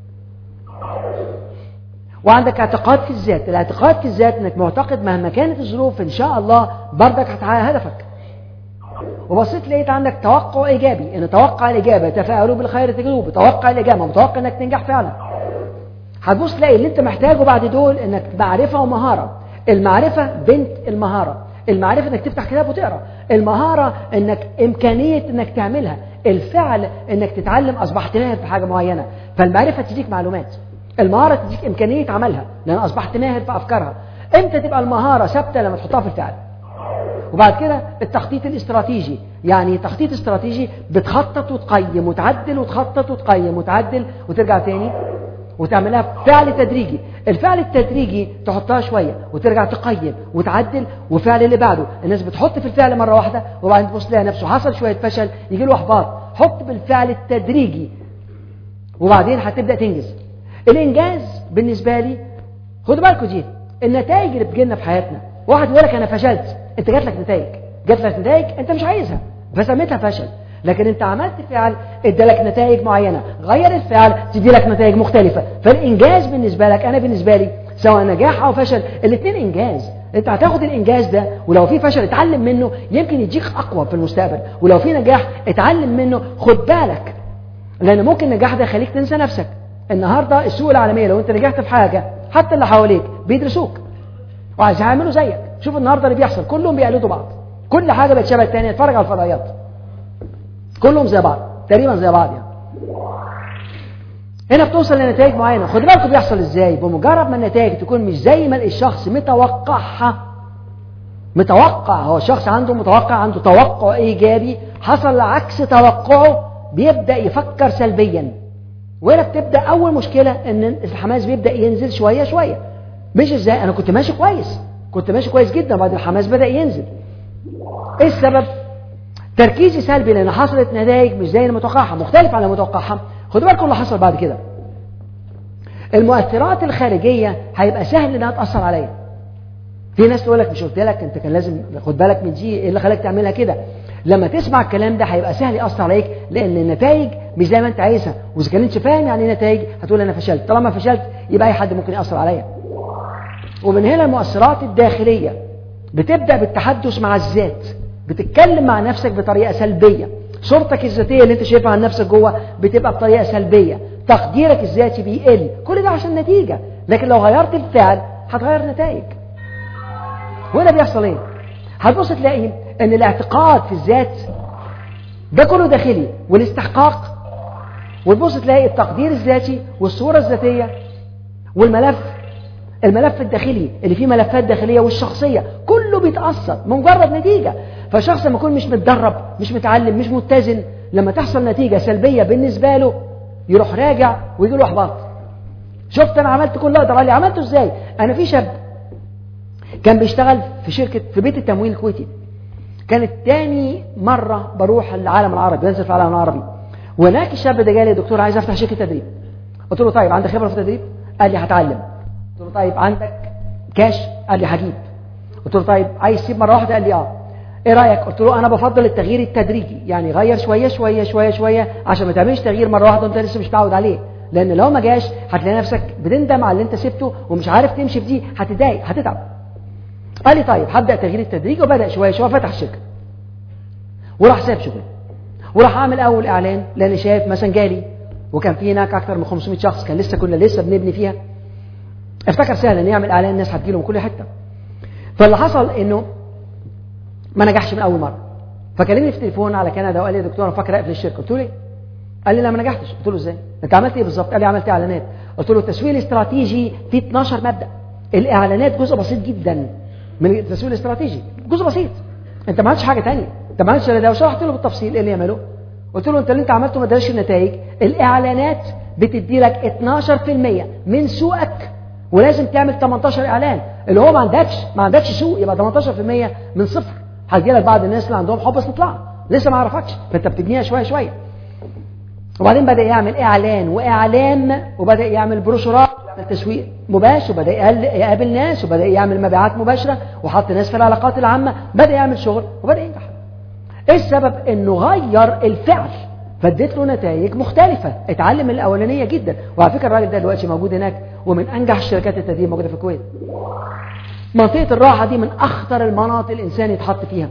وعندك اعتقاد في الذات الاعتقاد في الذات انك معتقد مهما كانت الظروف ان شاء الله بردك هتحقق هدفك وبصيت لقيت عندك توقع ايجابي ان توقع الاجابه تفاءلوا بالخير تجدوه بتوقع الاجابه متوقع انك تنجح فعلا هتبص تلاقي اللي انت محتاجه بعد دول انك معرفه ومهاره المعرفه بنت المهاره المعرفه انك تفتح كتاب وتقرا المهاره انك امكانيه انك تعملها الفعل انك تتعلم اصبحت ماهر في حاجه معينه فالمعرفه تديك معلومات المهاره تديك امكانيه عملها لان اصبحت ماهر في افكارها امتى تبقى المهاره ثابته لما تحطها في الفعل وبعد كده التخطيط الاستراتيجي يعني تخطيط استراتيجي بتخطط وتقيم وتعدل وتخطط وتقيم وتعدل وترجع تاني وتعملها فعل تدريجي الفعل التدريجي تحطها شوية وترجع تقيم وتعدل وفعل اللي بعده الناس بتحط في الفعل مرة واحدة وبعدين تبص لها نفسه حصل شوية فشل يجي له احباط حط بالفعل التدريجي وبعدين هتبدأ تنجز الانجاز بالنسبة لي خدوا بالكم دي النتائج اللي بتجيلنا في حياتنا واحد يقول لك انا فشلت انت جات لك نتائج جات لك نتائج انت مش عايزها فسميتها فشل لكن انت عملت فعل ادالك نتائج معينة غير الفعل تدي لك نتائج مختلفة فالانجاز بالنسبة لك انا بالنسبة لي سواء نجاح او فشل الاثنين انجاز انت هتاخد الانجاز ده ولو في فشل اتعلم منه يمكن يديك اقوى في المستقبل ولو في نجاح اتعلم منه خد بالك لان ممكن النجاح ده يخليك تنسى نفسك النهارده السوق العالميه لو انت نجحت في حاجه حتى اللي حواليك بيدرسوك وعايز يعملوا زيك شوف النهارده اللي بيحصل كلهم بيقلدوا بعض كل حاجه بقت شبه الثانيه اتفرج على الفضائيات كلهم زي بعض تقريبا زي بعض يعني هنا بتوصل لنتائج معينه خد بالكم بيحصل ازاي بمجرد ما النتائج تكون مش زي ما الشخص متوقعها متوقع هو الشخص عنده متوقع عنده توقع ايجابي حصل عكس توقعه بيبدا يفكر سلبيا وهنا بتبدا اول مشكله ان الحماس بيبدا ينزل شويه شويه مش ازاي انا كنت ماشي كويس كنت ماشي كويس جدا بعد الحماس بدا ينزل ايه السبب تركيزي سلبي لان حصلت نتائج مش زي المتوقعها مختلف عن المتوقعها خدوا بالكم اللي حصل بعد كده المؤثرات الخارجيه هيبقى سهل انها تاثر عليا في ناس تقول لك مش قلت لك انت كان لازم خد بالك من دي ايه اللي خلاك تعملها كده لما تسمع الكلام ده هيبقى سهل ياثر عليك لان النتائج مش زي ما انت عايزها واذا كان انت فاهم يعني ايه نتائج هتقول انا فشلت طالما فشلت يبقى اي حد ممكن ياثر عليا ومن هنا المؤثرات الداخليه بتبدا بالتحدث مع الذات بتتكلم مع نفسك بطريقه سلبيه صورتك الذاتيه اللي انت شايفها عن نفسك جوه بتبقى بطريقه سلبيه تقديرك الذاتي بيقل كل ده عشان نتيجه لكن لو غيرت الفعل هتغير نتائج وهنا بيحصل ايه هتبص تلاقي ان الاعتقاد في الذات ده كله داخلي والاستحقاق وتبص تلاقي التقدير الذاتي والصورة الذاتية والملف الملف الداخلي اللي فيه ملفات داخلية والشخصية كله بيتأثر مجرد نتيجة فشخص لما يكون مش متدرب مش متعلم مش متزن لما تحصل نتيجة سلبية بالنسبة له يروح راجع ويجي له احباط شفت انا عملت كل اللي اقدر عليه عملته ازاي انا في شاب كان بيشتغل في شركة في بيت التمويل الكويتي كانت تاني مرة بروح العالم العربي بنزل في العالم العربي وهناك الشاب ده جالي دكتور عايز افتح شركة تدريب قلت له طيب عندك خبرة في التدريب قال لي هتعلم قلت له طيب عندك كاش قال لي هجيب قلت له طيب عايز تسيب مرة واحدة قال لي اه ايه رايك قلت له انا بفضل التغيير التدريجي يعني غير شويه شويه شويه شويه عشان ما تعملش تغيير مره واحده وانت لسه مش متعود عليه لان لو ما جاش هتلاقي نفسك بتندم على اللي انت سبته ومش عارف تمشي في دي هتضايق هتتعب قال لي طيب هبدا تغيير التدريج وبدا شويه شويه فتح الشركه وراح ساب شغله وراح اعمل اول اعلان لان شايف مثلا جالي وكان في هناك اكثر من 500 شخص كان لسه كنا لسه بنبني فيها افتكر سهل ان يعمل اعلان الناس هتجيله من كل حته فاللي حصل انه ما نجحش من اول مره فكلمني في التليفون على كندا وقال لي يا دكتور انا فاكر اقفل الشركه قلت له ليه؟ قال لي لا ما نجحتش قلت له ازاي؟ انت عملت ايه بالظبط؟ قال لي عملت اعلانات قلت له التسويق الاستراتيجي فيه 12 مبدا الاعلانات جزء بسيط جدا من التسويق الاستراتيجي جزء بسيط انت ما عملتش حاجه ثانيه انت ما عملتش ده وشرحت له بالتفصيل ايه اللي يعمله قلت له انت اللي انت عملته ما اداش النتائج الاعلانات بتدي لك 12% من سوقك ولازم تعمل 18 اعلان اللي هو ما عندكش ما عندكش سوق يبقى 18% من صفر هيجي لك بعض الناس اللي عندهم حب استطلاع لسه ما عرفكش فانت بتبنيها شويه شويه وبعدين بدا يعمل اعلان واعلان وبدا يعمل بروشورات تسويق مباشر وبدا يقابل ناس وبدا يعمل مبيعات مباشره وحط ناس في العلاقات العامه بدا يعمل شغل وبدا ينجح ايه السبب انه غير الفعل فاديت له نتائج مختلفة اتعلم الأولانية جدا وعلى فكرة الراجل ده دلوقتي موجود هناك ومن أنجح الشركات التدريب موجودة في الكويت منطقة الراحة دي من أخطر المناطق الإنسان يتحط فيها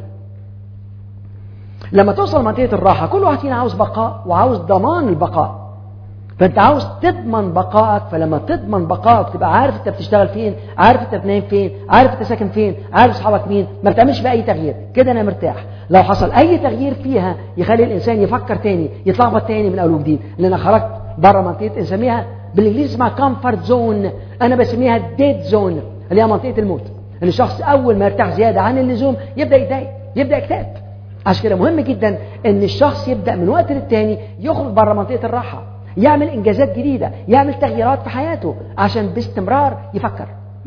لما توصل منطقة الراحة كل واحد فينا عاوز بقاء وعاوز ضمان البقاء فانت عاوز تضمن بقائك فلما تضمن بقائك تبقى عارف انت بتشتغل فين عارف انت بتنام فين عارف انت ساكن فين عارف اصحابك مين ما بتعملش بقى اي تغيير كده انا مرتاح لو حصل اي تغيير فيها يخلي الانسان يفكر تاني يتلخبط تاني من اول وجديد لان انا خرجت بره منطقه نسميها بالانجليزي اسمها كومفورت زون انا بسميها ديد زون اللي هي منطقه الموت ان الشخص اول ما يرتاح زياده عن اللزوم يبدا يتضايق يبدا يكتئب عشان كده مهم جدا ان الشخص يبدا من وقت للتاني يخرج بره منطقه الراحه يعمل انجازات جديده يعمل تغييرات في حياته عشان باستمرار يفكر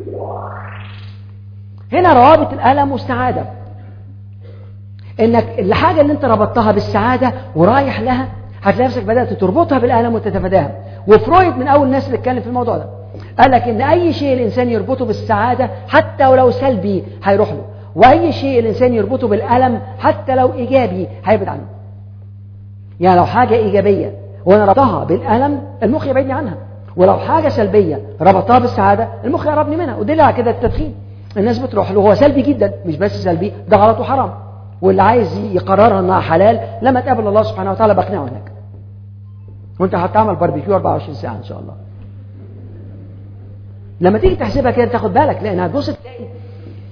هنا روابط الالم والسعاده انك الحاجه اللي انت ربطتها بالسعاده ورايح لها هتلاقي نفسك بدات تربطها بالالم وتتفاداها وفرويد من اول الناس اللي اتكلم في الموضوع ده قال لك ان اي شيء الانسان يربطه بالسعاده حتى ولو سلبي هيروح له واي شيء الانسان يربطه بالالم حتى لو ايجابي هيبعد عنه يعني لو حاجه ايجابيه وانا ربطها بالالم المخ يبعدني عنها ولو حاجه سلبيه ربطتها بالسعاده المخ يقربني منها ودليل على كده التدخين الناس بتروح له هو سلبي جدا مش بس سلبي ده غلط وحرام واللي عايز يقررها انها حلال لما تقابل الله سبحانه وتعالى بقنعه هناك وانت هتعمل باربيكيو 24 ساعه ان شاء الله لما تيجي تحسبها كده تاخد بالك لان هتبص تلاقي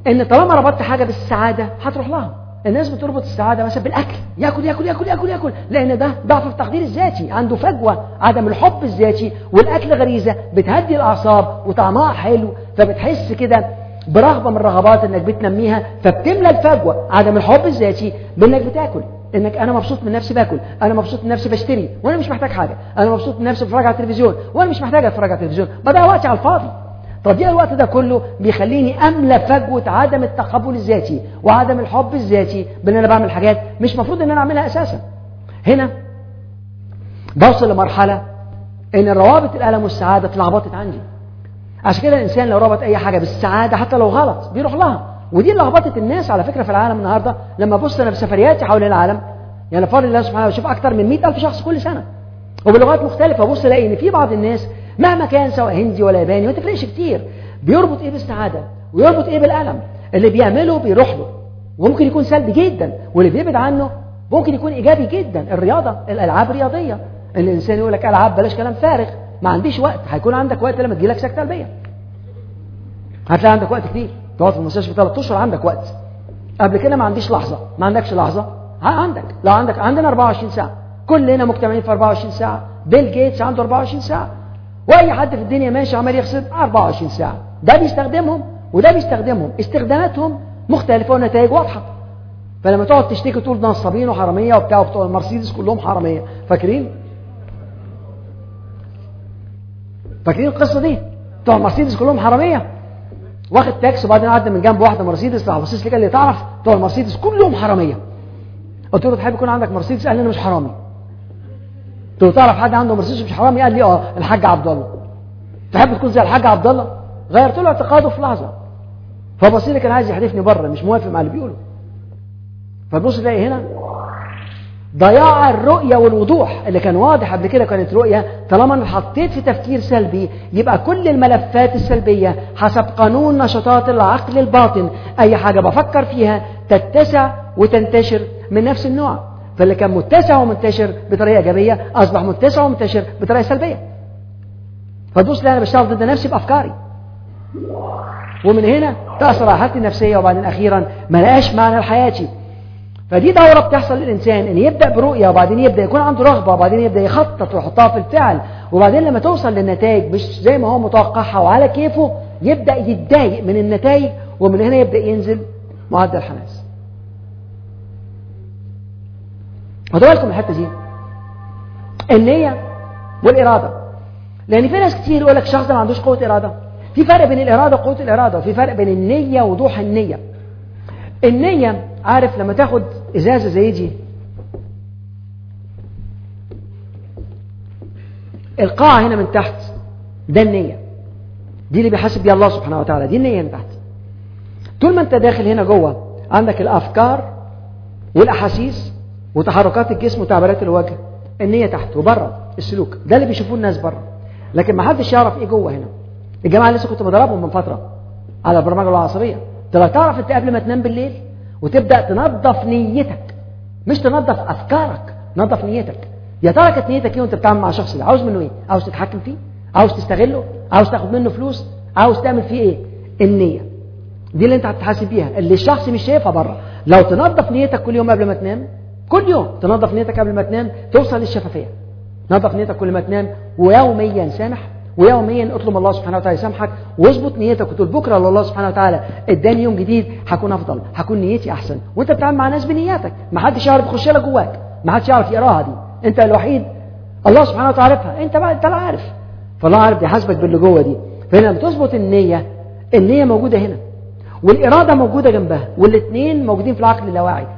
ان طالما ربطت حاجه بالسعاده هتروح لها الناس بتربط السعاده مثلا بالاكل ياكل ياكل ياكل ياكل ياكل لان ده ضعف في التقدير الذاتي عنده فجوه عدم الحب الذاتي والاكل غريزه بتهدي الاعصاب وطعمها حلو فبتحس كده برغبه من الرغبات انك بتنميها فبتملى الفجوه عدم الحب الذاتي بانك بتاكل انك انا مبسوط من نفسي باكل انا مبسوط من نفسي بشتري وانا مش محتاج حاجه انا مبسوط من نفسي بتفرج على التلفزيون وانا مش محتاج اتفرج على التلفزيون بضيع وقتي على الفاضي تضييع الوقت ده كله بيخليني املى فجوه عدم التقبل الذاتي وعدم الحب الذاتي بان انا بعمل حاجات مش مفروض ان انا اعملها اساسا هنا بوصل لمرحله ان روابط الالم والسعاده اتلخبطت عندي عشان كده الانسان لو ربط اي حاجه بالسعاده حتى لو غلط بيروح لها ودي اللي لخبطت الناس على فكره في العالم النهارده لما ابص انا في سفرياتي حول العالم يعني بفضل الله سبحانه بشوف اكثر من 100000 شخص كل سنه وبلغات مختلفه ابص الاقي ان في بعض الناس مهما كان سواء هندي ولا ياباني ما تفرقش كتير بيربط ايه بالسعاده ويربط ايه بالالم اللي بيعمله بيروح له وممكن يكون سلبي جدا واللي بيبعد عنه ممكن يكون ايجابي جدا الرياضه الالعاب رياضيه الانسان يقول لك العاب بلاش كلام فارغ ما عنديش وقت هيكون عندك وقت لما تجيلك سكته قلبيه هتلاقي عندك وقت كتير تقعد في المستشفى ثلاث اشهر عندك وقت قبل كده ما عنديش لحظه ما عندكش لحظه ها عندك لو عندك عندنا 24 ساعه كلنا مجتمعين في 24 ساعه بيل جيتس عنده 24 ساعه واي حد في الدنيا ماشي عمال يغسل 24 ساعه ده بيستخدمهم وده بيستخدمهم استخداماتهم مختلفه والنتائج واضحه فلما تقعد تشتكي تقول ده نصابين وحراميه وبتاع وبتوع المرسيدس كلهم حراميه فاكرين فاكرين القصه دي بتوع المرسيدس كلهم حراميه واخد تاكس وبعدين عدى من جنب واحده مرسيدس راح باصص لي قال لي تعرف بتوع المرسيدس كلهم حراميه قلت له تحب يكون عندك مرسيدس قال لي انا مش حرامي قلت له تعرف حد عنده مرسيدس مش حرامي قال لي اه الحاج عبد الله تحب تكون زي الحاج عبد الله غيرت له اعتقاده في لحظه فبص لي كان عايز يحدفني بره مش موافق مع اللي بيقوله فتبص تلاقي هنا ضياع الرؤية والوضوح اللي كان واضح قبل كده كانت رؤية طالما انا حطيت في تفكير سلبي يبقى كل الملفات السلبية حسب قانون نشاطات العقل الباطن أي حاجة بفكر فيها تتسع وتنتشر من نفس النوع فاللي كان متسع ومنتشر بطريقة إيجابية أصبح متسع ومنتشر بطريقة سلبية فتبص لي أنا بشتغل ضد نفسي بأفكاري ومن هنا تأثر على حالتي النفسية وبعدين أخيرا ما لقاش معنى لحياتي فدي دورة بتحصل للإنسان إن يبدأ برؤية وبعدين يبدأ يكون عنده رغبة وبعدين يبدأ يخطط ويحطها في الفعل وبعدين لما توصل للنتائج مش زي ما هو متوقعها وعلى كيفه يبدأ يتضايق من النتائج ومن هنا يبدأ ينزل معدل الحماس خدوا بالكم الحتة دي النية والإرادة لأن في ناس كتير يقول لك الشخص ده ما عندوش قوة إرادة في فرق بين الإرادة وقوة الإرادة وفي فرق بين النية ووضوح النية النية عارف لما تاخد إزازة زي دي القاعة هنا من تحت ده النية دي اللي بيحاسب بيها الله سبحانه وتعالى دي النية من تحت طول ما انت داخل هنا جوه عندك الأفكار والأحاسيس وتحركات الجسم وتعبيرات الوجه النية تحت وبره السلوك ده اللي بيشوفوه الناس بره لكن ما حدش يعرف ايه جوه هنا الجماعة اللي لسه كنت بدربهم من فترة على البرمجة العصبية ترى تعرف انت قبل ما تنام بالليل وتبدأ تنظف نيتك مش تنظف أفكارك نظف نيتك يا ترى كانت نيتك ايه وانت بتتعامل مع الشخص ده عاوز منه ايه عاوز تتحكم فيه عاوز تستغله عاوز تاخد منه فلوس عاوز تعمل فيه ايه النية دي اللي انت هتحاسب بيها اللي الشخص مش شايفها بره لو تنظف نيتك كل يوم قبل ما تنام كل يوم تنظف نيتك قبل ما تنام توصل للشفافية نظف نيتك كل ما تنام ويوميا سامح ويوميا اطلب من الله سبحانه وتعالى يسامحك واظبط نيتك وتقول بكره لله سبحانه وتعالى اداني يوم جديد هكون افضل هكون نيتي احسن وانت بتتعامل مع ناس بنياتك ما حدش يعرف يخش لك جواك ما حدش يعرف يقراها دي انت الوحيد الله سبحانه وتعالى عارفها انت بقى انت لا عارف فالله عارف بيحاسبك باللي جوه دي فهنا لما تظبط النيه النيه موجوده هنا والاراده موجوده جنبها والاثنين موجودين في العقل اللاواعي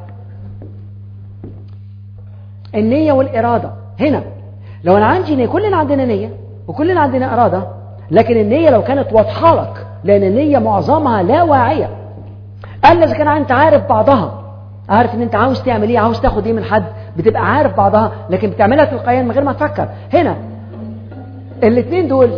النيه والاراده هنا لو انا عندي نيه كلنا عندنا نيه وكلنا عندنا إرادة لكن النية لو كانت واضحة لك لأن النية معظمها لا واعية ألا إذا كان أنت عارف بعضها عارف ان انت عاوز تعمل ايه عاوز تاخد ايه من حد بتبقى عارف بعضها لكن بتعملها تلقائيا من غير ما تفكر هنا الاثنين دول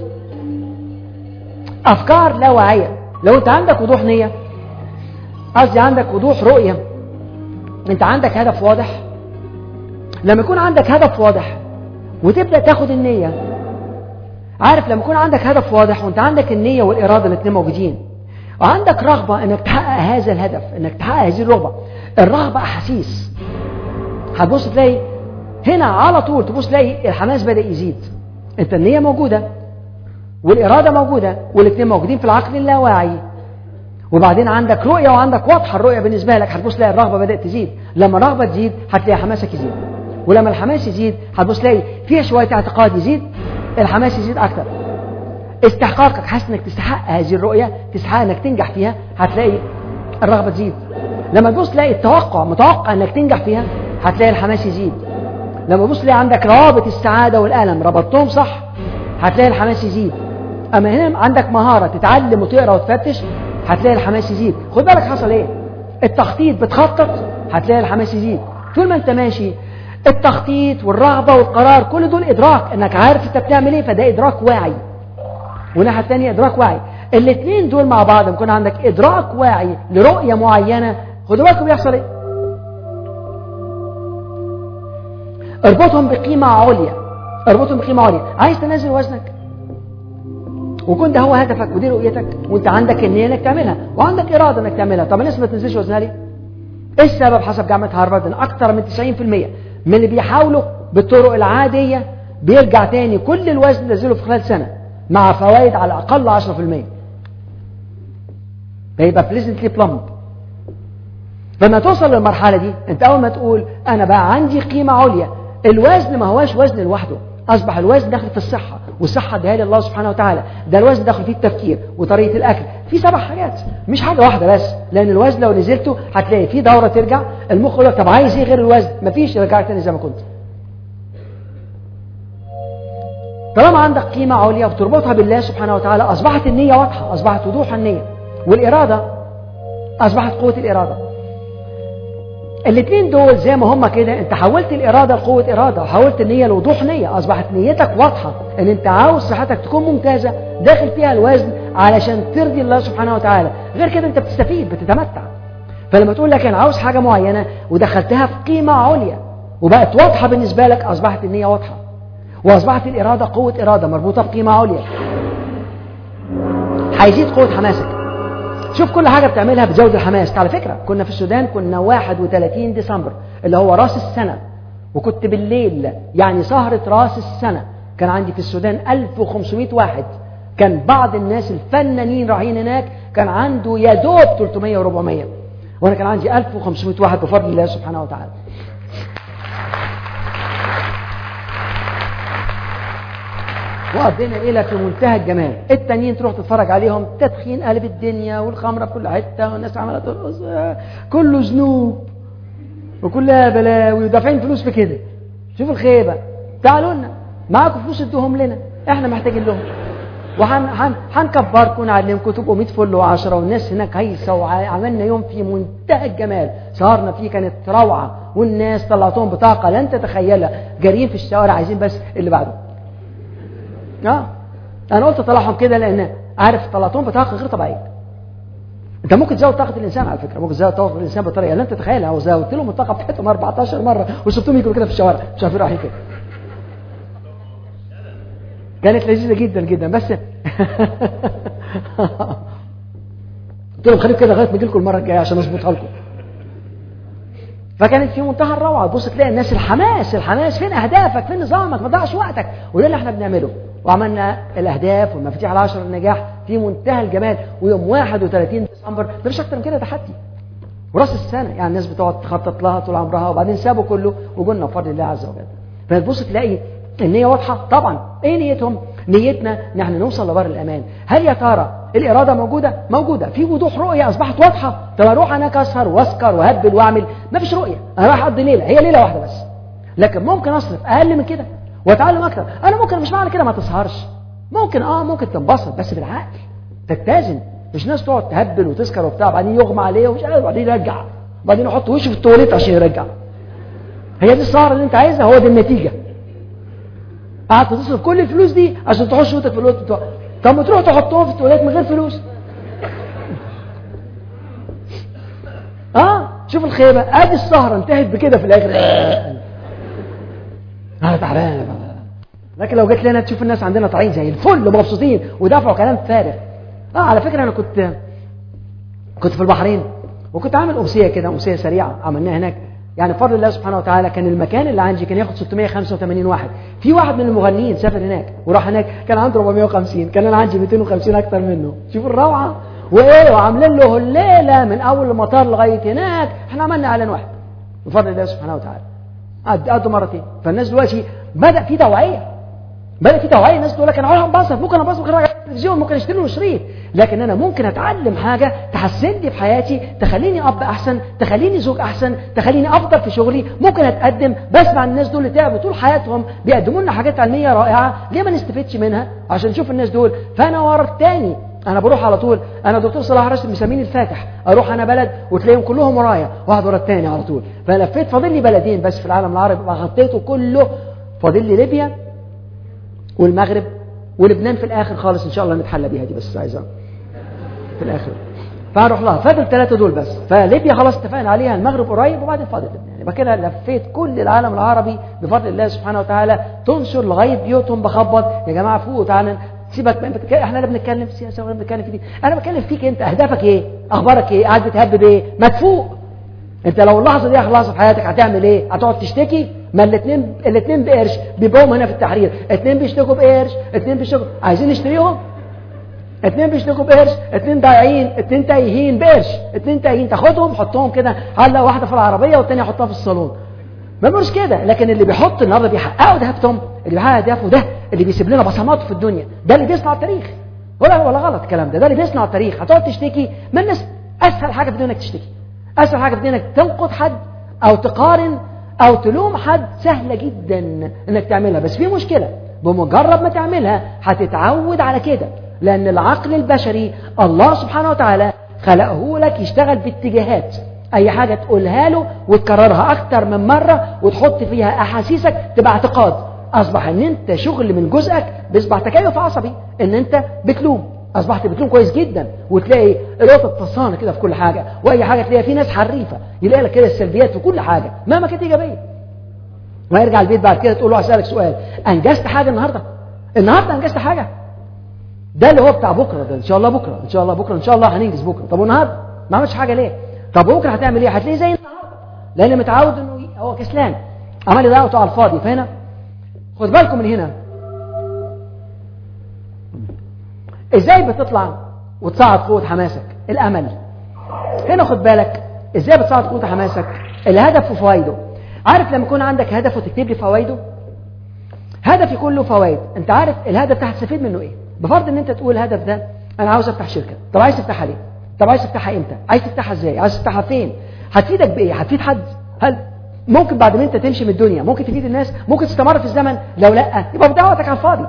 افكار لا واعيه لو انت عندك وضوح نيه قصدي عندك وضوح رؤيه انت عندك هدف واضح لما يكون عندك هدف واضح وتبدا تاخد النيه عارف لما يكون عندك هدف واضح وانت عندك النية والإرادة الاثنين موجودين وعندك رغبة انك تحقق هذا الهدف انك تحقق هذه الرغبة الرغبة احاسيس هتبص تلاقي هنا على طول تبص تلاقي الحماس بدأ يزيد انت النية موجودة والإرادة موجودة والاثنين موجودين في العقل اللاواعي وبعدين عندك رؤية وعندك واضحة الرؤية بالنسبة لك هتبص تلاقي الرغبة بدأت تزيد لما الرغبة تزيد هتلاقي حماسك يزيد ولما الحماس يزيد هتبص تلاقي فيها شوية اعتقاد يزيد الحماس يزيد أكتر استحقاقك حاسس انك تستحق هذه الرؤية تستحق انك تنجح فيها هتلاقي الرغبة تزيد لما تبص تلاقي التوقع متوقع انك تنجح فيها هتلاقي الحماس يزيد لما تبص تلاقي عندك روابط السعادة والألم ربطتهم صح هتلاقي الحماس يزيد أما هنا عندك مهارة تتعلم وتقرأ وتفتش هتلاقي الحماس يزيد خد بالك حصل ايه التخطيط بتخطط هتلاقي الحماس يزيد طول ما انت ماشي التخطيط والرغبة والقرار كل دول إدراك انك عارف انت بتعمل ايه فده إدراك واعي والناحية الثانية إدراك واعي الاثنين دول مع بعض يكون عندك إدراك واعي لرؤية معينة خدوا بالكم بيحصل ايه اربطهم بقيمة عليا اربطهم بقيمة عليا عايز تنزل وزنك وكنت هو هدفك ودي رؤيتك وانت عندك النية انك تعملها وعندك إرادة انك تعملها طب الناس ما تنزلش وزنها ليه؟ ايه السبب حسب جامعة هارفارد ان اكتر من 90% من اللي بيحاولوا بالطرق العادية بيرجع تاني كل الوزن نزله في خلال سنة مع فوائد على الأقل 10% فيبقى بليزنتلي بلمب لما توصل للمرحلة دي انت اول ما تقول انا بقى عندي قيمة عليا الوزن ما هواش وزن لوحده اصبح الوزن داخل في الصحة والصحة اديها لي الله سبحانه وتعالى ده الوزن داخل فيه التفكير وطريقة الاكل في سبع حاجات مش حاجة واحدة بس لان الوزن لو نزلته هتلاقي في دورة ترجع المخ يقول لك طب عايز ايه غير الوزن مفيش رجعت تاني زي ما كنت طالما عندك قيمة عليا وتربطها بالله سبحانه وتعالى أصبحت النية واضحة أصبحت وضوح النية والإرادة أصبحت قوة الإرادة الاثنين دول زي ما هم كده انت حولت الإرادة لقوة إرادة وحولت النية لوضوح نية أصبحت نيتك واضحة ان انت عاوز صحتك تكون ممتازة داخل فيها الوزن علشان ترضي الله سبحانه وتعالى غير كده انت بتستفيد بتتمتع فلما تقول لك انا عاوز حاجة معينة ودخلتها في قيمة عليا وبقت واضحة بالنسبة لك أصبحت النية واضحة وأصبحت الإرادة قوة إرادة مربوطة بقيمة عليا هيزيد قوة حماسك شوف كل حاجة بتعملها بتزود الحماس على فكرة كنا في السودان كنا 31 ديسمبر اللي هو راس السنة وكنت بالليل يعني سهرة راس السنة كان عندي في السودان 1500 واحد كان بعض الناس الفنانين رايحين هناك كان عنده يا دوب 300 و400 وانا كان عندي 1500 واحد بفضل الله سبحانه وتعالى وقضينا ليلة في منتهى الجمال التانيين تروح تتفرج عليهم تدخين قلب الدنيا والخمرة في كل حتة والناس عمالة ترقص كله ذنوب وكلها بلاوي ودافعين فلوس في كده شوف الخيبة تعالوا لنا معاكم فلوس ادوهم لنا احنا محتاجين لهم وهنكبركم ونعلمكم تبقوا 100 فل و10 والناس هناك هيصة وعملنا يوم في منتهى الجمال سهرنا فيه كانت روعة والناس طلعتهم بطاقة لن تتخيلها جاريين في الشوارع عايزين بس اللي بعده اه انا قلت طلعهم كده لان عارف طلعتهم بطاقه غير طبيعيه انت ممكن تزود طاقه الانسان على فكره ممكن تزود طاقه الانسان بطريقه لن تتخيلها وزودت لهم الطاقه بتاعتهم 14 مره وسبتهم يجروا كده في الشوارع مش عارفين رايحين كده كانت لذيذه جدا جدا بس قلت لهم خليكم كده لغايه ما اجي لكم المره الجايه عشان اظبطها لكم فكانت في منتهى الروعه تبص تلاقي الناس الحماس الحماس فين اهدافك فين نظامك ما تضيعش وقتك وده اللي احنا بنعمله وعملنا الاهداف والمفاتيح العشر للنجاح في منتهى الجمال ويوم 31 ديسمبر ده مش اكتر من كده تحدي وراس السنه يعني الناس بتقعد تخطط لها طول عمرها وبعدين سابوا كله وقلنا بفضل الله عز وجل فتبص تلاقي النيه واضحه طبعا ايه نيتهم نيتنا نحن نوصل لبر الامان هل يا ترى الاراده موجوده موجوده في وضوح رؤيه اصبحت واضحه طب اروح انا اكسر واسكر وهبل واعمل ما فيش رؤيه انا رايح اقضي ليله هي ليله واحده بس لكن ممكن اصرف اقل من كده واتعلم اكتر انا ممكن مش معنى كده ما تسهرش ممكن اه ممكن تنبسط بس بالعقل تتزن مش ناس تقعد تهبل وتسكر وبتاع بعدين يغمى عليه ومش عارف بعدين يرجع بعدين يحط وشه في التواليت عشان يرجع هي دي السهره اللي انت عايزها هو دي النتيجه قعدت تصرف كل الفلوس دي عشان تحط شوتك في الوقت بتوع طب ما تروح تحطهم في التواليت من غير فلوس اه شوف الخيبه ادي السهره انتهت بكده في الاخر انا تعبان لكن لو جيت لنا تشوف الناس عندنا طالعين زي الفل مبسوطين ودافعوا كلام فارغ اه على فكره انا كنت كنت في البحرين وكنت عامل امسيه كده امسيه سريعه عملناها هناك يعني بفضل الله سبحانه وتعالى كان المكان اللي عندي كان ياخد 685 واحد في واحد من المغنيين سافر هناك وراح هناك كان عنده 450 كان انا عندي 250 اكتر منه شوفوا الروعه وايه وعاملين له الليله من اول المطار لغايه هناك احنا عملنا اعلان واحد بفضل الله سبحانه وتعالى قدوا مرتين فالناس دلوقتي بدا في توعيه بدا في توعيه الناس تقول لك انا هروح انبسط ممكن انبسط ممكن اتفرج على التلفزيون ممكن اشتري له شريط لكن انا ممكن اتعلم حاجه تحسن لي في حياتي تخليني اب احسن تخليني زوج احسن تخليني افضل في شغلي ممكن اتقدم بسمع الناس دول اللي تعبوا طول حياتهم بيقدموا لنا حاجات علميه رائعه ليه ما نستفدش منها عشان نشوف الناس دول فانا ورا التاني انا بروح على طول انا دكتور صلاح راشد مسميني الفاتح اروح انا بلد وتلاقيهم كلهم ورايا واحد ورا التاني على طول فلفيت فاضل لي بلدين بس في العالم العربي غطيته كله فاضل لي ليبيا والمغرب ولبنان في الاخر خالص ان شاء الله نتحلى بيها دي بس عايزها في الاخر فهروح لها فاضل الثلاثه دول بس فليبيا خلاص اتفقنا عليها المغرب قريب وبعدين فاضل لبنان يبقى كده لفيت كل العالم العربي بفضل الله سبحانه وتعالى تنشر لغايه بيوتهم بخبط يا جماعه فوقوا تعالى سيبك من بتك... احنا لا بنتكلم في سياسه ولا بنتكلم في دي انا بتكلم فيك انت اهدافك ايه اخبارك ايه قاعد بتهبب ايه ما تفوق انت لو اللحظه دي خلاص في حياتك هتعمل ايه هتقعد تشتكي ما الاثنين الاثنين بقرش بيبقوا هنا في التحرير اثنين بيشتكوا بقرش اثنين بيشتكوا عايزين نشتريهم اثنين بيشتكوا بقرش اثنين ضايعين اثنين تايهين بقرش اثنين تايهين تاخدهم حطهم كده علقه واحده في العربيه والثانيه حطها في الصالون ما بيقولش كده لكن اللي بيحط النهارده بيحققوا اهدافهم اللي بيحقق اهدافه ده اللي بيسيب لنا بصماته في الدنيا ده اللي بيصنع التاريخ ولا ولا غلط الكلام ده ده اللي بيصنع التاريخ هتقعد تشتكي ما الناس اسهل حاجه في الدنيا انك تشتكي اسهل حاجه في الدنيا انك تنقد حد او تقارن او تلوم حد سهله جدا انك تعملها بس في مشكله بمجرد ما تعملها هتتعود على كده لان العقل البشري الله سبحانه وتعالى خلقه لك يشتغل باتجاهات اي حاجه تقولها له وتكررها اكتر من مره وتحط فيها احاسيسك تبقى اعتقاد اصبح ان انت شغل من جزءك بيصبح تكيف عصبي ان انت بتلوم اصبحت بتلوم كويس جدا وتلاقي القطه تصانه كده في كل حاجه واي حاجه تلاقي في ناس حريفه يلاقي لك كده السلبيات في كل حاجه مهما كانت ايجابيه ويرجع البيت بعد كده تقول له اسالك سؤال انجزت حاجه النهارده النهارده انجزت حاجه ده اللي هو بتاع بكره ده ان شاء الله بكره ان شاء الله بكره ان شاء الله هننجز بكره طب والنهارده ما عملتش حاجه ليه طب بكره هتعمل ايه هتلاقيه زي النهارده لان متعود انه هو كسلان عمال يضيع وقته على الفاضي فهنا خد بالكم من هنا ازاي بتطلع وتصعد قوه حماسك الامل هنا خد بالك ازاي بتصعد قوه حماسك الهدف وفوائده عارف لما يكون عندك هدف وتكتب لي فوائده هدف يكون له فوائد انت عارف الهدف ده هتستفيد منه ايه بفرض ان انت تقول الهدف ده انا عاوز افتح شركه طب عايز تفتحها ليه طب عايز تفتحها امتى عايز تفتحها ازاي عايز تفتحها فين هتفيدك بايه هتفيد حد هل ممكن بعد ما انت تمشي من الدنيا ممكن تفيد الناس ممكن تستمر في الزمن لو لا يبقى بدعوتك على الفاضي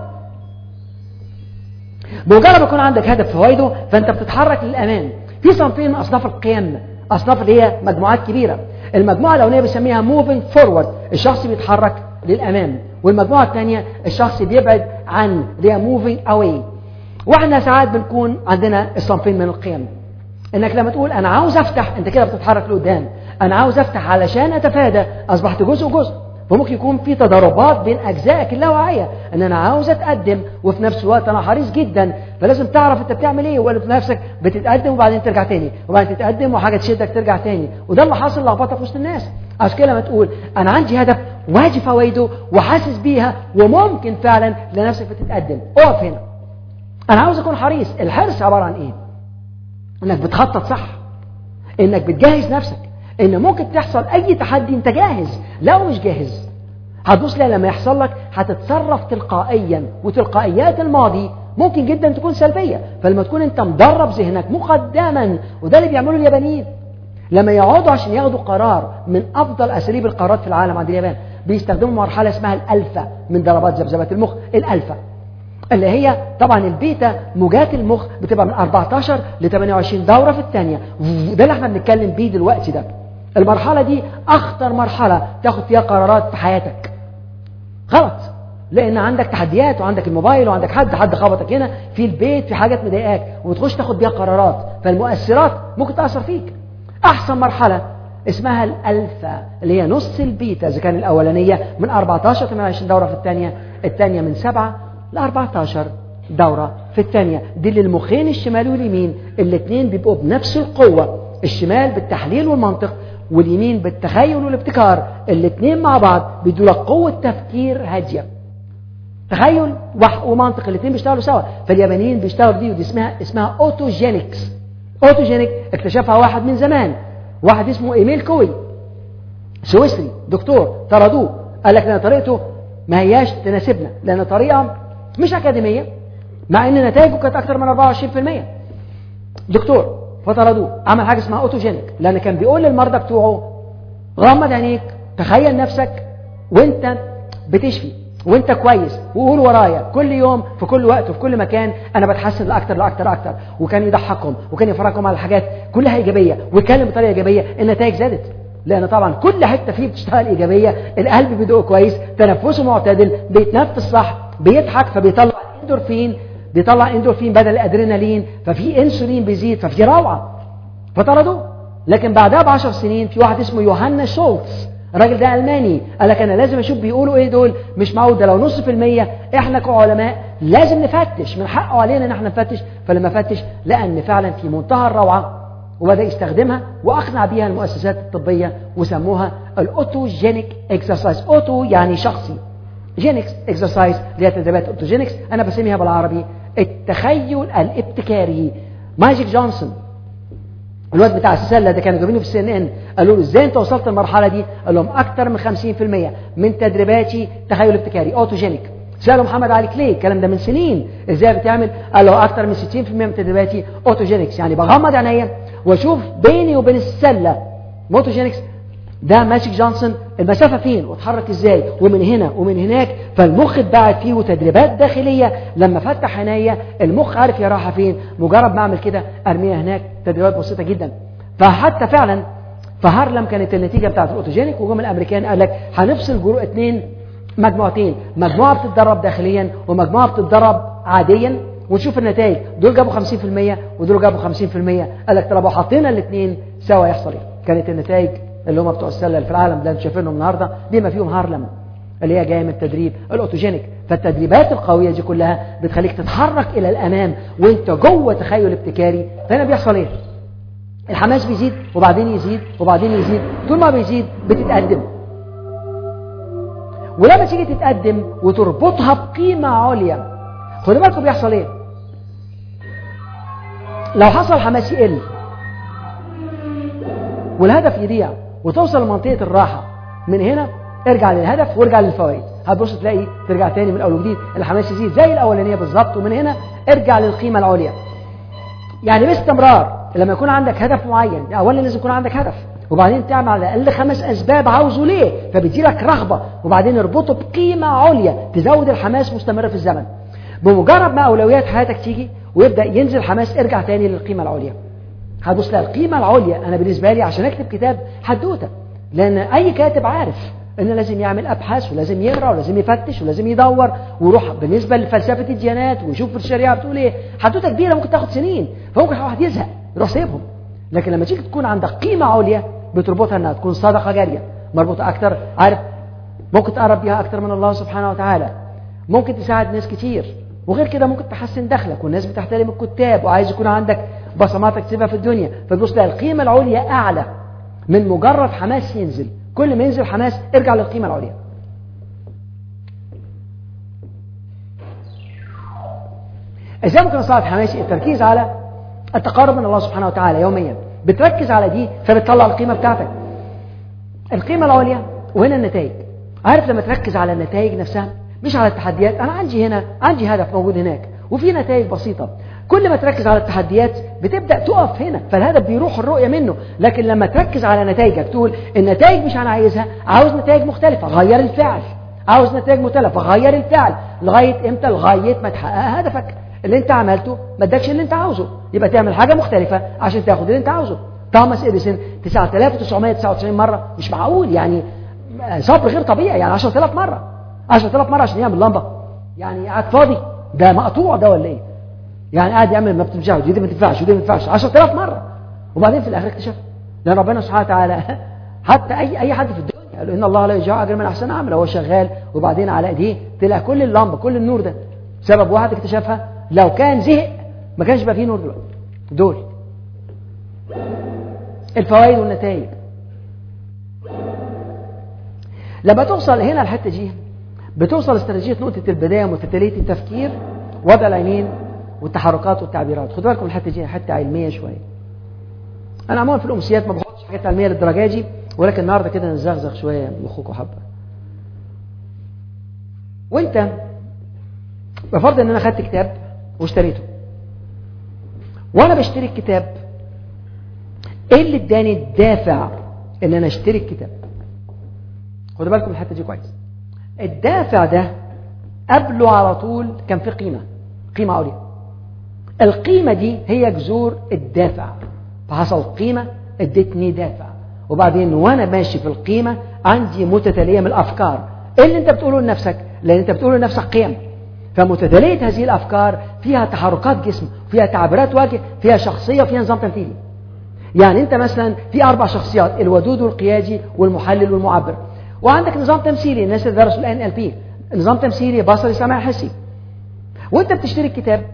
بمجرد ما يكون عندك هدف فوائده فانت بتتحرك للامام في صنفين من اصناف القيم اصناف اللي هي مجموعات كبيره المجموعه الاولانيه بنسميها موفينج فورورد الشخص بيتحرك للامام والمجموعه الثانيه الشخص بيبعد عن اللي هي موفينج اواي واحنا ساعات بنكون عندنا الصنفين من القيم انك لما تقول انا عاوز افتح انت كده بتتحرك لقدام انا عاوز افتح علشان اتفادى اصبحت جزء وجزء فممكن يكون في تضاربات بين اجزائك اللاواعيه ان انا عاوز اتقدم وفي نفس الوقت انا حريص جدا فلازم تعرف انت بتعمل ايه ولا نفسك بتتقدم وبعدين ترجع تاني وبعدين تتقدم وحاجه تشدك ترجع تاني وده اللي حاصل لخبطه في وسط الناس عشان كده لما تقول انا عندي هدف واجي فوائده وحاسس بيها وممكن فعلا لنفسك بتتقدم اقف هنا انا عاوز اكون حريص الحرص عباره عن ايه انك بتخطط صح انك بتجهز نفسك ان ممكن تحصل اي تحدي انت جاهز لو مش جاهز هتبص لما يحصل لك هتتصرف تلقائيا وتلقائيات الماضي ممكن جدا تكون سلبيه فلما تكون انت مدرب ذهنك مقدما وده اللي بيعمله اليابانيين لما يقعدوا عشان ياخدوا قرار من افضل اساليب القرارات في العالم عند اليابان بيستخدموا مرحله اسمها الالفا من ضربات ذبذبات المخ الالفا اللي هي طبعا البيتا موجات المخ بتبقى من 14 ل 28 دوره في الثانيه ده اللي احنا بنتكلم بيه دلوقتي ده المرحله دي اخطر مرحله تاخد فيها قرارات في حياتك غلط لان عندك تحديات وعندك الموبايل وعندك حد حد خبطك هنا في البيت في حاجات مضايقاك وتخش تاخد بيها قرارات فالمؤثرات ممكن تاثر فيك احسن مرحله اسمها الالفا اللي هي نص البيتا اذا كان الاولانيه من 14 ل 28 دوره في الثانيه الثانيه من 7 ل 14 دوره في الثانية دي للمخين الشمال واليمين الاثنين بيبقوا بنفس القوة الشمال بالتحليل والمنطق واليمين بالتخيل والابتكار الاثنين مع بعض بيدوا لك قوة تفكير هادية تخيل ومنطق الاثنين بيشتغلوا سوا فاليابانيين بيشتغلوا دي ودي اسمها اسمها اوتوجينكس اوتوجينيك اكتشفها واحد من زمان واحد اسمه ايميل كوي سويسري دكتور طردوه قال لك لان طريقته ما هياش تناسبنا لان طريقه مش اكاديميه مع ان نتائجه كانت اكثر من 24% دكتور فطردوه عمل حاجه اسمها اوتوجينيك لان كان بيقول للمرضى بتوعه غمض عينيك تخيل نفسك وانت بتشفي وانت كويس وقول ورايا كل يوم في كل وقت وفي كل مكان انا بتحسن لاكتر لاكتر اكتر وكان يضحكهم وكان يفرجهم على حاجات كلها ايجابيه ويتكلم بطريقه ايجابيه النتائج زادت لان طبعا كل حته فيه بتشتغل ايجابيه القلب بيدق كويس تنفسه معتدل بيتنفس صح بيضحك فبيطلع اندورفين بيطلع اندورفين بدل الادرينالين ففي انسولين بيزيد ففي روعه فطردوه لكن بعدها بعشر سنين في واحد اسمه يوهانا شولتز الراجل ده ألماني قال لك أنا لازم أشوف بيقولوا إيه دول مش معقول ده لو نص في المية إحنا كعلماء لازم نفتش من حقه علينا إن إحنا نفتش فلما فتش لقى إن فعلا في منتهى الروعة وبدأ يستخدمها وأقنع بيها المؤسسات الطبية وسموها الأوتوجينيك إكسرسايز أوتو يعني شخصي جينكس إكسرسايز اللي هي تدريبات أوتوجينكس أنا بسميها بالعربي التخيل الابتكاري ماجيك جونسون الواد بتاع السله ده كانوا جايبينه في السي ان ان قالوا له ازاي انت وصلت للمرحله دي؟ قال لهم اكثر من 50% من تدريباتي تخيل ابتكاري اوتوجينيك سالوا محمد علي كليه الكلام ده من سنين ازاي بتعمل؟ قال له اكثر من 60% من تدريباتي اوتوجينكس يعني بغمض عينيا واشوف بيني وبين السله موتوجينكس ده ماجيك جونسون المسافة فين واتحرك ازاي ومن هنا ومن هناك فالمخ اتبعت فيه وتدريبات داخلية لما فتح عينيا المخ عارف يا راحة فين مجرد ما اعمل كده ارميها هناك تدريبات بسيطة جدا فحتى فعلا في هارلم كانت النتيجة بتاعت الاوتوجينيك وجم الامريكان قال لك هنفصل جروب اثنين مجموعتين مجموعة بتتدرب داخليا ومجموعة بتتدرب عاديا ونشوف النتائج دول جابوا 50% ودول جابوا 50% قال لك طب لو حطينا الاثنين سوا يحصل ايه كانت النتائج اللي هم بتوع السله اللي في العالم اللي انتم شايفينهم النهارده بما فيهم هارلم اللي هي جايه من التدريب الاوتوجينيك فالتدريبات القويه دي كلها بتخليك تتحرك الى الامام وانت جوه تخيل ابتكاري فهنا بيحصل ايه؟ الحماس بيزيد وبعدين يزيد وبعدين يزيد طول ما بيزيد بتتقدم ولما تيجي تتقدم وتربطها بقيمه عليا خدوا بالكم بيحصل ايه؟ لو حصل حماس يقل والهدف يضيع وتوصل لمنطقة الراحة من هنا ارجع للهدف وارجع للفوائد هتبص تلاقي ترجع تاني من اول وجديد الحماس يزيد زي الاولانيه بالظبط ومن هنا ارجع للقيمه العليا يعني باستمرار لما يكون عندك هدف معين اولا لازم يكون عندك هدف وبعدين تعمل على الاقل خمس اسباب عاوزه ليه فبيدي لك رغبه وبعدين اربطه بقيمه عليا تزود الحماس مستمر في الزمن بمجرد ما اولويات حياتك تيجي ويبدا ينزل حماس ارجع تاني للقيمه العليا هتبص لها القيمة العليا أنا بالنسبة لي عشان أكتب كتاب حدوتة لأن أي كاتب عارف إن لازم يعمل أبحاث ولازم يقرأ ولازم يفتش ولازم يدور ويروح بالنسبة لفلسفة الديانات ويشوف الشريعة بتقول إيه حدوتة كبيرة ممكن تاخد سنين فممكن واحد يزهق يروح سايبهم لكن لما تيجي تكون عندك قيمة عليا بتربطها إنها تكون صدقة جارية مربوطة أكتر عارف ممكن تقرب بيها أكتر من الله سبحانه وتعالى ممكن تساعد ناس كتير وغير كده ممكن تحسن دخلك والناس بتحترم الكتاب وعايز يكون عندك بصمات تكتبها في الدنيا فتبص لها القيمة العليا أعلى من مجرد حماس ينزل كل ما ينزل حماس ارجع للقيمة العليا ازاي ممكن اصعد حماسي التركيز على التقرب من الله سبحانه وتعالى يوميا بتركز على دي فبتطلع القيمة بتاعتك القيمة العليا وهنا النتائج عارف لما تركز على النتائج نفسها مش على التحديات انا عندي هنا عندي هدف موجود هناك وفي نتائج بسيطة كل ما تركز على التحديات بتبدأ تقف هنا فالهدف بيروح الرؤية منه لكن لما تركز على نتائجك تقول النتائج مش أنا عايزها عاوز نتائج مختلفة غير الفعل عاوز نتائج مختلفة غير الفعل لغاية امتى لغاية ما تحقق هدفك اللي انت عملته ما ادكش اللي انت عاوزه يبقى تعمل حاجة مختلفة عشان تاخد اللي انت عاوزه توماس اديسون 9999 مرة مش معقول يعني صبر غير طبيعي يعني 10000 مرة 10000 مرة عشان يعمل لمبة يعني قاعد فاضي ده مقطوع ده ولا ايه يعني قاعد يعمل ما بتنفعش ودي ما تنفعش ودي ما تنفعش 10000 مره وبعدين في الاخر اكتشف لان ربنا سبحانه وتعالى حتى اي اي حد في الدنيا قال ان الله لا يجزع اجر من احسن عمل هو شغال وبعدين على ايديه طلع كل اللمبه كل النور ده سبب واحد اكتشفها لو كان زهق ما كانش بقى فيه نور دلوقتي دول الفوائد والنتائج لما توصل هنا الحته دي بتوصل استراتيجيه نقطه البدايه متتاليه التفكير وضع العينين والتحركات والتعبيرات خدوا بالكم الحته دي حته علميه شويه انا عموما في الامسيات ما بحطش حاجات علميه للدرجه دي ولكن النهارده كده نزغزغ شويه مخكم حبه وانت بفرض ان انا خدت كتاب واشتريته وانا بشتري الكتاب ايه اللي اداني الدافع ان انا اشتري الكتاب خدوا بالكم الحته دي كويس الدافع ده قبله على طول كان في قيمه قيمه عليا القيمه دي هي جذور الدافع فحصل قيمه ادتني دافع وبعدين وانا ماشي في القيمه عندي متتاليه من الافكار ايه اللي انت بتقوله لنفسك لان انت بتقوله لنفسك قيم فمتتاليه هذه الافكار فيها تحركات جسم فيها تعبيرات وجه فيها شخصيه وفيها نظام تمثيلي يعني انت مثلا في اربع شخصيات الودود والقيادي والمحلل والمعبر وعندك نظام تمثيلي الناس اللي درسوا الان ال بي نظام تمثيلي بصري سمع حسي وانت بتشتري الكتاب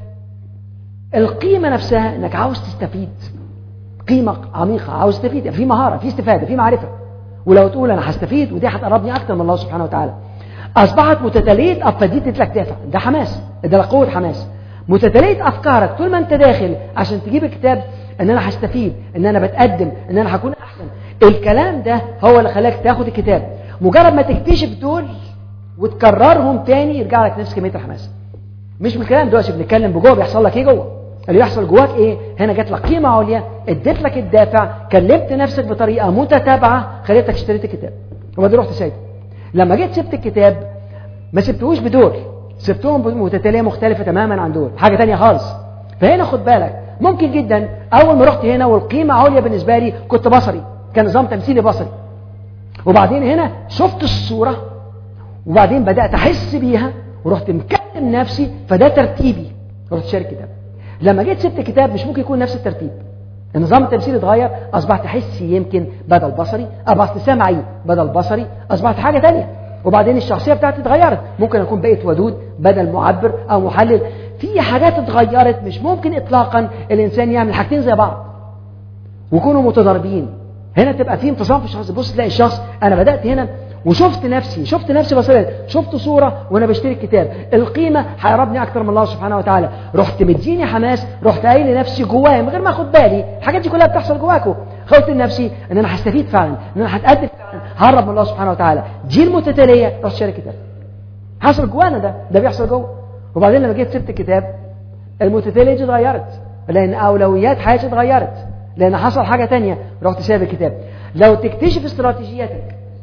القيمه نفسها انك عاوز تستفيد قيمه عميقه عاوز تستفيد في مهاره في استفاده في معرفه ولو تقول انا هستفيد ودي هتقربني اكتر من الله سبحانه وتعالى اصبحت متتاليه فدي تدلك دافع ده حماس ده قوه حماس متتاليه افكارك طول ما انت داخل عشان تجيب الكتاب ان انا هستفيد ان انا بتقدم ان انا هكون احسن الكلام ده هو اللي خلاك تاخد الكتاب مجرد ما تكتشف دول وتكررهم تاني يرجع لك نفس كميه الحماس مش من الكلام دلوقتي بنتكلم بجوه بيحصل لك ايه جوه اللي بيحصل جواك ايه هنا جات لك قيمه عليا اديت لك الدافع كلمت نفسك بطريقه متتابعه خليتك اشتريت الكتاب وبعدين رحت سايبه لما جيت سبت الكتاب ما سبتهوش بدول سبتهم بمتتاليه مختلفه تماما عن دول حاجه تانية خالص فهنا خد بالك ممكن جدا اول ما رحت هنا والقيمه عليا بالنسبه لي كنت بصري كان نظام تمثيلي بصري وبعدين هنا شفت الصوره وبعدين بدات احس بيها ورحت مكلم نفسي فده ترتيبي رحت شارك كتاب لما جيت سبت كتاب مش ممكن يكون نفس الترتيب النظام التمثيلي اتغير اصبحت حسي يمكن بدل بصري اصبحت سمعي بدل بصري اصبحت حاجه تانية وبعدين الشخصيه بتاعتي اتغيرت ممكن اكون بقيت ودود بدل معبر او محلل في حاجات اتغيرت مش ممكن اطلاقا الانسان يعمل حاجتين زي بعض ويكونوا متضاربين هنا تبقى في انفصام في الشخص بص تلاقي الشخص انا بدات هنا وشفت نفسي شفت نفسي بصريا شفت صورة وانا بشتري الكتاب القيمة هيقربني اكتر من الله سبحانه وتعالى رحت مديني حماس رحت قايل لنفسي جوايا من غير ما اخد بالي الحاجات دي كلها بتحصل جواكم قلت لنفسي ان انا هستفيد فعلا ان انا هتقدم فعلا هقرب من الله سبحانه وتعالى دي المتتالية رحت شاري كتاب حصل جوانا ده ده بيحصل جوه وبعدين لما جيت سبت الكتاب المتتالية دي اتغيرت لان اولويات حياتي اتغيرت لان حصل حاجة تانية رحت سايب الكتاب لو تكتشف استراتيجياتك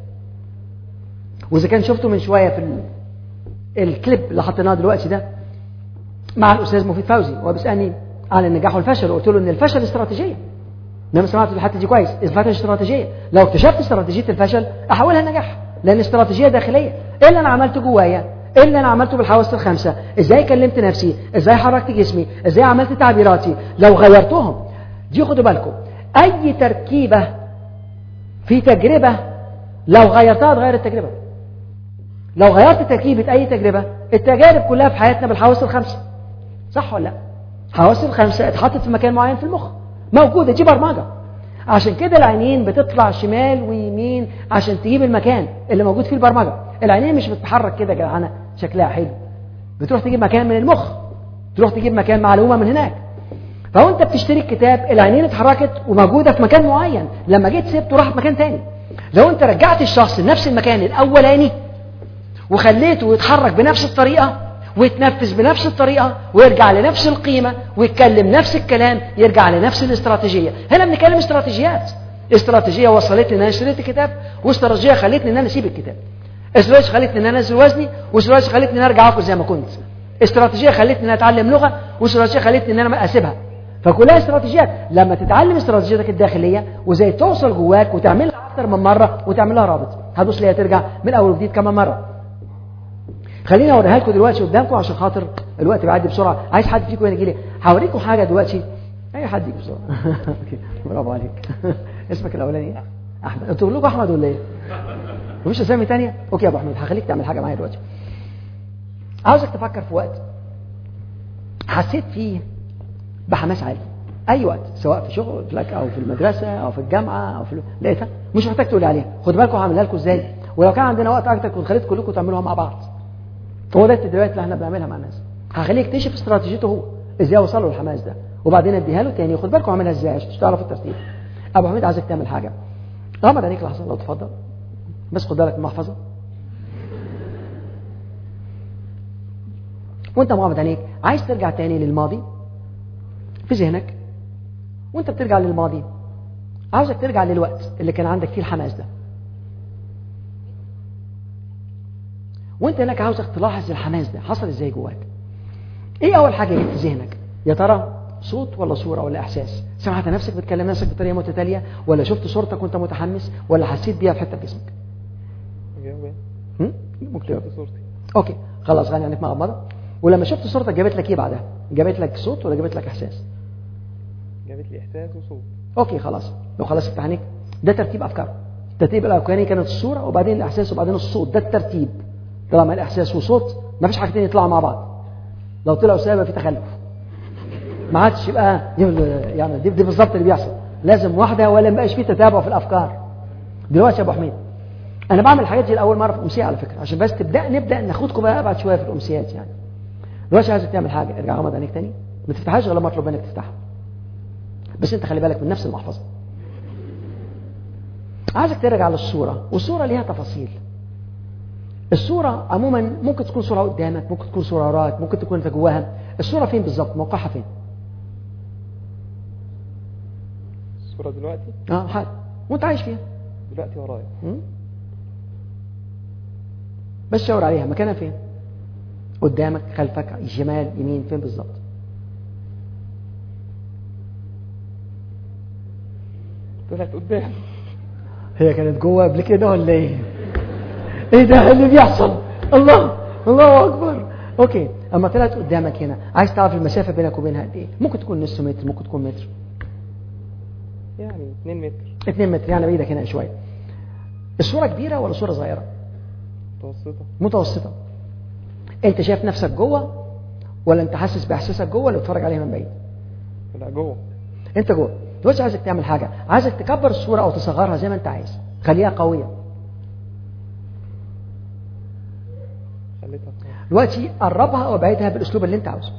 واذا كان شفته من شويه في الكليب اللي حطيناه دلوقتي ده مع الاستاذ مفيد فوزي وهو بيسالني عن النجاح والفشل وقلت له ان الفشل استراتيجيه انما سمعت الحته دي كويس الفشل استراتيجيه لو اكتشفت استراتيجيه الفشل احولها نجاح لان استراتيجيه داخليه ايه اللي انا عملته جوايا ايه اللي انا عملته بالحواس الخمسه ازاي كلمت نفسي ازاي حركت جسمي ازاي عملت تعبيراتي لو غيرتهم دي خدوا بالكم اي تركيبه في تجربه لو غيرتها تغير التجربه لو غيرت تركيبة أي تجربة التجارب كلها في حياتنا بالحواس الخمسة صح ولا لا؟ الحواس الخمسة اتحطت في مكان معين في المخ موجودة دي برمجة عشان كده العينين بتطلع شمال ويمين عشان تجيب المكان اللي موجود فيه البرمجة العينين مش بتتحرك كده جدعانة شكلها حلو بتروح تجيب مكان من المخ تروح تجيب مكان معلومة من هناك فهو انت بتشتري الكتاب العينين اتحركت وموجودة في مكان معين لما جيت سبته راحت مكان تاني لو انت رجعت الشخص لنفس المكان الاولاني وخليته يتحرك بنفس الطريقة ويتنفذ بنفس الطريقة ويرجع لنفس القيمة ويتكلم نفس الكلام يرجع لنفس الاستراتيجية هنا بنتكلم استراتيجيات استراتيجية وصلتني ان انا اشتريت الكتاب واستراتيجية خلتني ان انا اسيب الكتاب استراتيجية خلتني ان انا انزل وزني واستراتيجية خلتني ان انا ارجع اكل زي ما كنت استراتيجية خلتني ان انا اتعلم لغة واستراتيجية خلتني ان انا اسيبها فكلها استراتيجيات لما تتعلم استراتيجيتك الداخلية وزي توصل جواك وتعملها اكتر من مرة وتعملها رابط هتبص ليها ترجع من اول وجديد كمان مرة خليني اوريها لكم دلوقتي قدامكم عشان خاطر الوقت بيعدي بسرعه عايز حد فيكم يجي لي هوريكم حاجه دلوقتي اي حد يجي بسرعه اوكي برافو عليك اسمك الاولاني ايه احمد انتوا لكم احمد ولا ايه مفيش اسامي ثانيه اوكي يا ابو احمد هخليك تعمل حاجه معايا دلوقتي عاوزك تفكر في وقت حسيت فيه بحماس عالي اي وقت سواء في شغلك او في المدرسه او في الجامعه او في لقيتها مش محتاج تقول عليها خد بالكم هعملها لكم ازاي ولو كان عندنا وقت اكتر كنت خليت كلكم تعملوها مع بعض هو ده التدريبات اللي احنا بنعملها مع الناس هخليه يكتشف استراتيجيته هو ازاي اوصله للحماس ده وبعدين اديها له تاني خد بالكم اعملها ازاي عشان تعرفوا الترتيب ابو حميد عايزك تعمل حاجه غمض عينيك لحظه لو تفضل بس خد بالك من المحفظه وانت مغمض عينيك عايز ترجع تاني للماضي في ذهنك وانت بترجع للماضي عاوزك ترجع للوقت اللي كان عندك فيه الحماس ده وانت هناك عاوزك تلاحظ الحماس ده حصل ازاي جواك ايه اول حاجه جت في ذهنك يا ترى صوت ولا صوره ولا احساس سمعت نفسك بتكلم نفسك بطريقه متتاليه ولا شفت صورتك وانت متحمس ولا حسيت بيها في حته في جسمك هم؟ ممكن صورتي اوكي خلاص غني عنك مغمضه ولما شفت صورتك جابت لك ايه بعدها جابت لك صوت ولا جابت لك احساس جابت لي احساس وصوت اوكي خلاص لو خلاص افتح عينيك ده ترتيب افكار الترتيب الاولاني كانت الصوره وبعدين الاحساس وبعدين الصوت ده الترتيب طالما الاحساس وصوت ما فيش حاجتين يطلعوا مع بعض لو طلعوا سوا يبقى في تخلف ما عادش يبقى يعني دي, دي بالظبط اللي بيحصل لازم واحده ولا ما بقاش في تتابع في الافكار دلوقتي يا ابو حميد انا بعمل الحاجات دي لاول مره في الامسيه على فكره عشان بس تبدا نبدا ناخدكم بقى بعد شويه في الامسيات يعني دلوقتي عايزك تعمل حاجه ارجع غمض عينيك تاني ما تفتحهاش غير لما اطلب منك تفتحها بس انت خلي بالك من نفس المحفظه عايزك ترجع للصوره والصوره ليها تفاصيل الصورة عموما ممكن تكون صورة قدامك ممكن تكون صورة وراك ممكن تكون انت جواها الصورة فين بالظبط موقعها فين الصورة دلوقتي اه حال وانت عايش فيها دلوقتي ورايا م? بس شاور عليها مكانها فين قدامك خلفك شمال يمين فين بالظبط طلعت قدام هي كانت جوه قبل كده ولا ايه ايه ده اللي بيحصل الله الله اكبر اوكي اما طلعت قدامك هنا عايز تعرف المسافه بينك وبينها قد ايه ممكن تكون نص متر ممكن تكون متر يعني 2 متر 2 متر يعني بايدك هنا شويه الصوره كبيره ولا صوره صغيره متوسطة متوسطه انت شايف نفسك جوه ولا انت حاسس باحساسك جوه ولا بتتفرج عليها من بعيد لا جوه انت جوه دلوقتي عايزك تعمل حاجه عايزك تكبر الصوره او تصغرها زي ما انت عايز خليها قويه خليتها دلوقتي قربها وابعدها بالاسلوب اللي انت عاوزه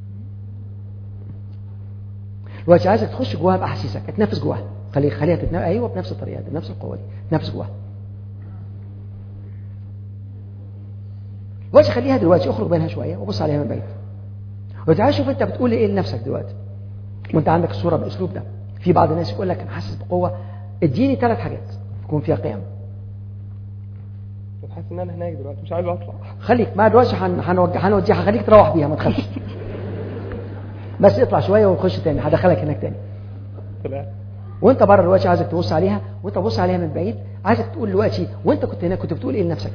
دلوقتي عايزك تخش جواها باحاسيسك تنفس جواها خلي خليها تتنفس ايوه بنفس الطريقه دي بنفس القوه دي تنفس جواها دلوقتي خليها دلوقتي اخرج بينها شويه وبص عليها من بعيد وتعالى شوف انت بتقول ايه لنفسك دلوقتي وانت عندك الصوره بالاسلوب ده في بعض الناس يقول لك انا حاسس بقوه اديني ثلاث حاجات يكون فيها قيم كنت حاسس ان انا هناك دلوقتي مش عايز اطلع خليك ما دلوقتي هن- هنوجه هنوديها هخليك تروح بيها ما تخافش بس اطلع شويه ونخش تاني هدخلك هناك تاني طلعت وانت بره دلوقتي عايزك تبص عليها وانت تبص عليها من بعيد عايزك تقول دلوقتي وانت كنت هناك كنت بتقول ايه لنفسك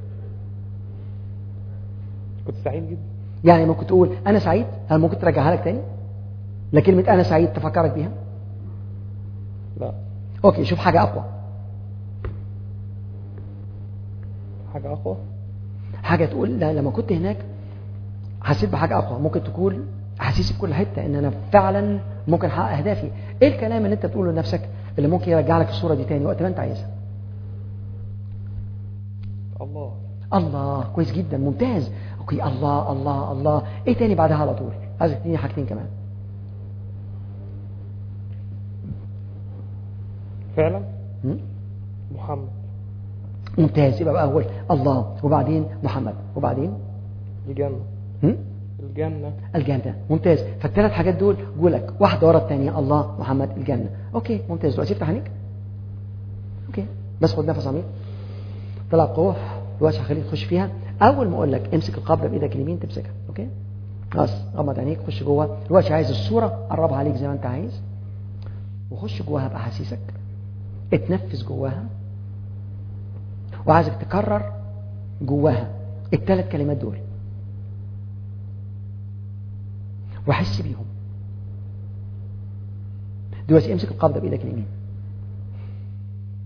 كنت سعيد جدا يعني ممكن تقول انا سعيد هل ممكن ترجعها لك تاني لا كلمه انا سعيد تفكرك بيها لا اوكي شوف حاجه اقوى حاجة أقوى حاجه تقول لا لما كنت هناك حسيت بحاجه اقوى ممكن تكون احاسيسي في كل حته ان انا فعلا ممكن احقق اهدافي ايه الكلام اللي انت بتقوله لنفسك اللي ممكن يرجع لك الصوره دي تاني وقت ما انت عايزها الله الله كويس جدا ممتاز اوكي الله الله الله ايه تاني بعدها على طول عايزك تديني حاجتين كمان فعلا م? محمد ممتاز يبقى بقى اول الله وبعدين محمد وبعدين الجنة م? الجنة الجنة ممتاز فالثلاث حاجات دول جولك واحدة ورا الثانية الله محمد الجنة اوكي ممتاز دلوقتي افتح عينيك اوكي بس خد نفس عميق طلع قوة دلوقتي هخليك تخش فيها اول ما اقول لك امسك القبضة بايدك اليمين تمسكها اوكي خلاص غمض عينيك خش جوه دلوقتي عايز الصورة قربها عليك زي ما انت عايز وخش جواها باحاسيسك اتنفس جواها وعايزك تكرر جواها الثلاث كلمات دول واحس بيهم دلوقتي امسك القبضه بايدك اليمين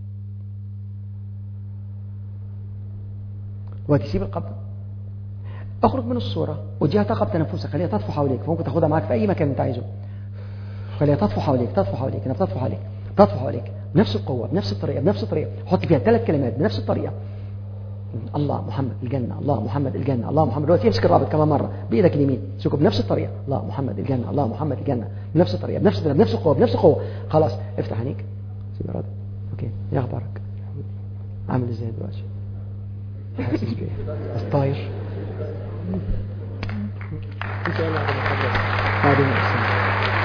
دلوقتي سيب القبضه اخرج من الصورة واديها طاقة بتنفسك خليها تطفو حواليك فممكن تاخدها معاك في أي مكان أنت عايزه خليها تطفو حواليك تطفو حواليك أنا بتطفو حواليك تطفو حواليك بنفس القوة بنفس الطريقة بنفس الطريقة حط فيها ثلاث كلمات بنفس الطريقة الله محمد الجنة الله محمد الجنة الله محمد دلوقتي امسك الرابط كمان مرة بإيدك اليمين امسكه بنفس الطريقة الله محمد الجنة الله محمد الجنة بنفس الطريقة بنفس الطريقة بنفس القوة بنفس القوة خلاص افتح عينيك سيب الرابط اوكي ايه اخبارك عامل ازاي دلوقتي حاسس بايه بس طاير انت انا على محمد بعدين أحسن.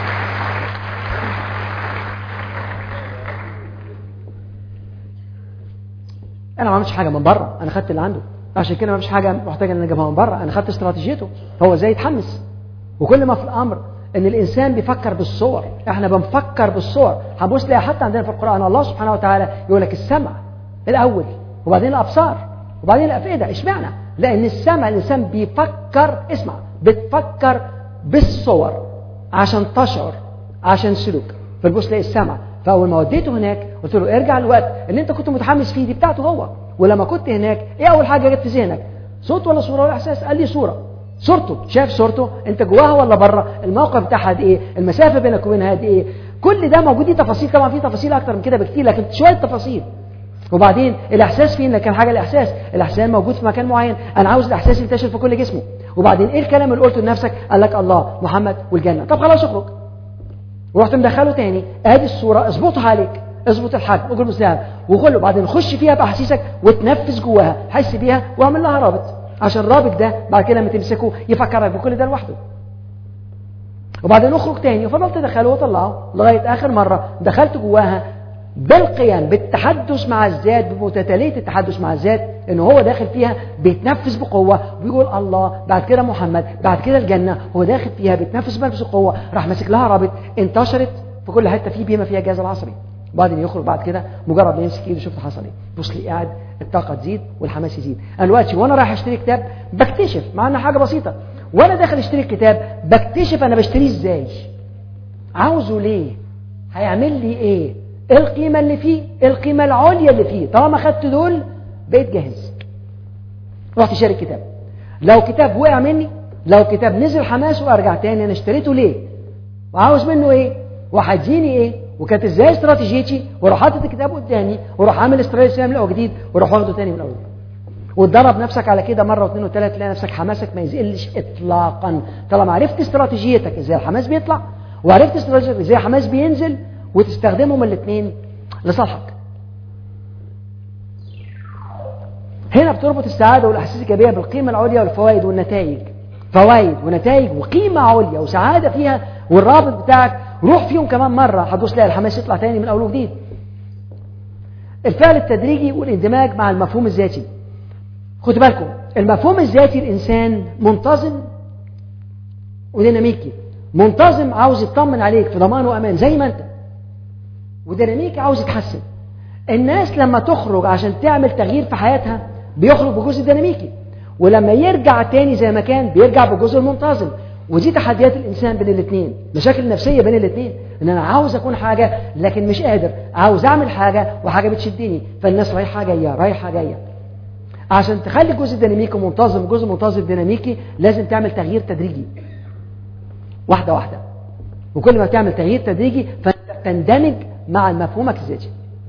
انا ما عملتش حاجه من بره انا خدت اللي عنده عشان كده ما فيش حاجه محتاج ان انا اجيبها من بره انا خدت استراتيجيته هو ازاي يتحمس وكل ما في الامر ان الانسان بيفكر بالصور احنا بنفكر بالصور هنبص تلاقي حتى عندنا في القران الله سبحانه وتعالى يقول لك السمع الاول وبعدين الابصار وبعدين الافئده اشمعنى لان السمع الانسان بيفكر اسمع بتفكر بالصور عشان تشعر عشان سلوك فتبص تلاقي السمع فاول ما وديته هناك قلت له ارجع الوقت اللي انت كنت متحمس فيه دي بتاعته هو ولما كنت هناك ايه اول حاجه جت في ذهنك صوت ولا صوره ولا احساس قال لي صوره صورته شايف صورته انت جواها ولا بره الموقف بتاعها قد ايه المسافه بينك وبينها قد ايه كل ده موجود دي تفاصيل طبعا في تفاصيل اكتر من كده بكتير لكن شويه تفاصيل وبعدين الاحساس فين كان حاجه الاحساس الاحساس موجود في مكان معين انا عاوز الاحساس ينتشر في كل جسمه وبعدين ايه الكلام اللي قلته لنفسك قال لك الله محمد والجنه طب خلاص اخرج ورحت مدخله تاني ادي الصوره اظبطها عليك اظبط الحجم اقول مسلم وخله بعدين خش فيها باحاسيسك وتنفذ جواها حس بيها واعمل لها رابط عشان الرابط ده بعد كده لما تمسكه يفكرك بكل ده لوحده وبعدين اخرج تاني وفضلت ادخله واطلعه لغايه اخر مره دخلت جواها بالقيام بالتحدث مع الذات بمتتاليه التحدث مع الذات ان هو داخل فيها بيتنفس بقوه ويقول الله بعد كده محمد بعد كده الجنه هو داخل فيها بيتنفس بنفس القوه راح ماسك لها رابط انتشرت في كل حته فيه بما فيها الجهاز العصبي وبعدين يخرج بعد كده مجرد ما يمسك ايده شفت حصل ايه بص لي قاعد الطاقه تزيد والحماس يزيد انا دلوقتي وانا رايح اشتري كتاب بكتشف مع انها حاجه بسيطه وانا داخل اشتري الكتاب بكتشف انا بشتريه ازاي عاوزه ليه هيعمل لي ايه ايه القيمه اللي فيه ايه القيمه العليا اللي فيه طالما خدت دول بقيت جاهز رحت شاري كتاب لو كتاب وقع مني لو كتاب نزل حماس وارجع تاني انا اشتريته ليه وعاوز منه ايه وهيديني ايه وكانت ازاي استراتيجيتي واروح حاطط الكتاب قدامي واروح عامل استراتيجيه من الاول جديد واروح واخده تاني من الاول وتدرب نفسك على كده مره واثنين وثلاثه تلاقي نفسك حماسك ما يقلش اطلاقا طالما عرفت استراتيجيتك ازاي الحماس بيطلع وعرفت استراتيجيتك ازاي الحماس بينزل وتستخدمهم الاثنين لصالحك هنا بتربط السعاده والاحاسيس الايجابيه بالقيمه العليا والفوائد والنتائج فوائد ونتائج وقيمه عليا وسعاده فيها والرابط بتاعك روح فيهم كمان مره هتبص تلاقي الحماس يطلع تاني من اول وجديد الفعل التدريجي والاندماج مع المفهوم الذاتي خدوا بالكم المفهوم الذاتي الانسان منتظم وديناميكي منتظم عاوز يطمن عليك في ضمان وامان زي ما انت وديناميكي عاوز يتحسن الناس لما تخرج عشان تعمل تغيير في حياتها بيخرج بجزء ديناميكي ولما يرجع تاني زي ما كان بيرجع بجزء المنتظم ودي تحديات الانسان بين الاثنين مشاكل نفسيه بين الاثنين ان انا عاوز اكون حاجه لكن مش قادر عاوز اعمل حاجه وحاجه بتشدني فالناس رايحه جايه رايحه جايه عشان تخلي الجزء الديناميكي منتظم جزء منتظم ديناميكي لازم تعمل تغيير تدريجي واحده واحده وكل ما تعمل تغيير تدريجي فتندمج مع مفهومك الذاتي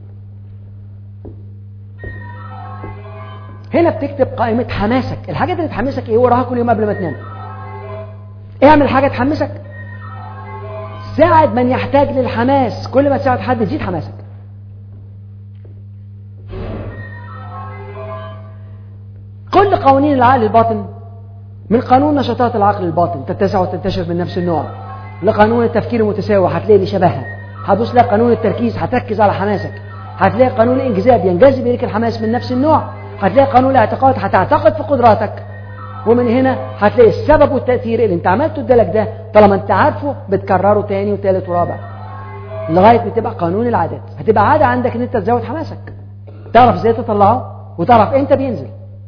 هنا بتكتب قائمة حماسك الحاجات اللي تحمسك ايه وراها كل يوم قبل ما تنام اعمل حاجة تحمسك ساعد من يحتاج للحماس كل ما تساعد حد تزيد حماسك كل قوانين العقل الباطن من قانون نشاطات العقل الباطن تتسع وتنتشر من نفس النوع لقانون التفكير المتساوي هتلاقي لي شبهها هتبص لك قانون التركيز هتركز على حماسك هتلاقي قانون الانجذاب ينجذب اليك الحماس من نفس النوع هتلاقي قانون الاعتقاد هتعتقد في قدراتك ومن هنا هتلاقي السبب والتأثير اللي انت عملته ادالك ده طالما انت عارفه بتكرره تاني وتالت ورابع لغاية ما تبقى قانون العادات هتبقى عادة عندك ان انت تزود حماسك تعرف ازاي تطلعه وتعرف امتى بينزل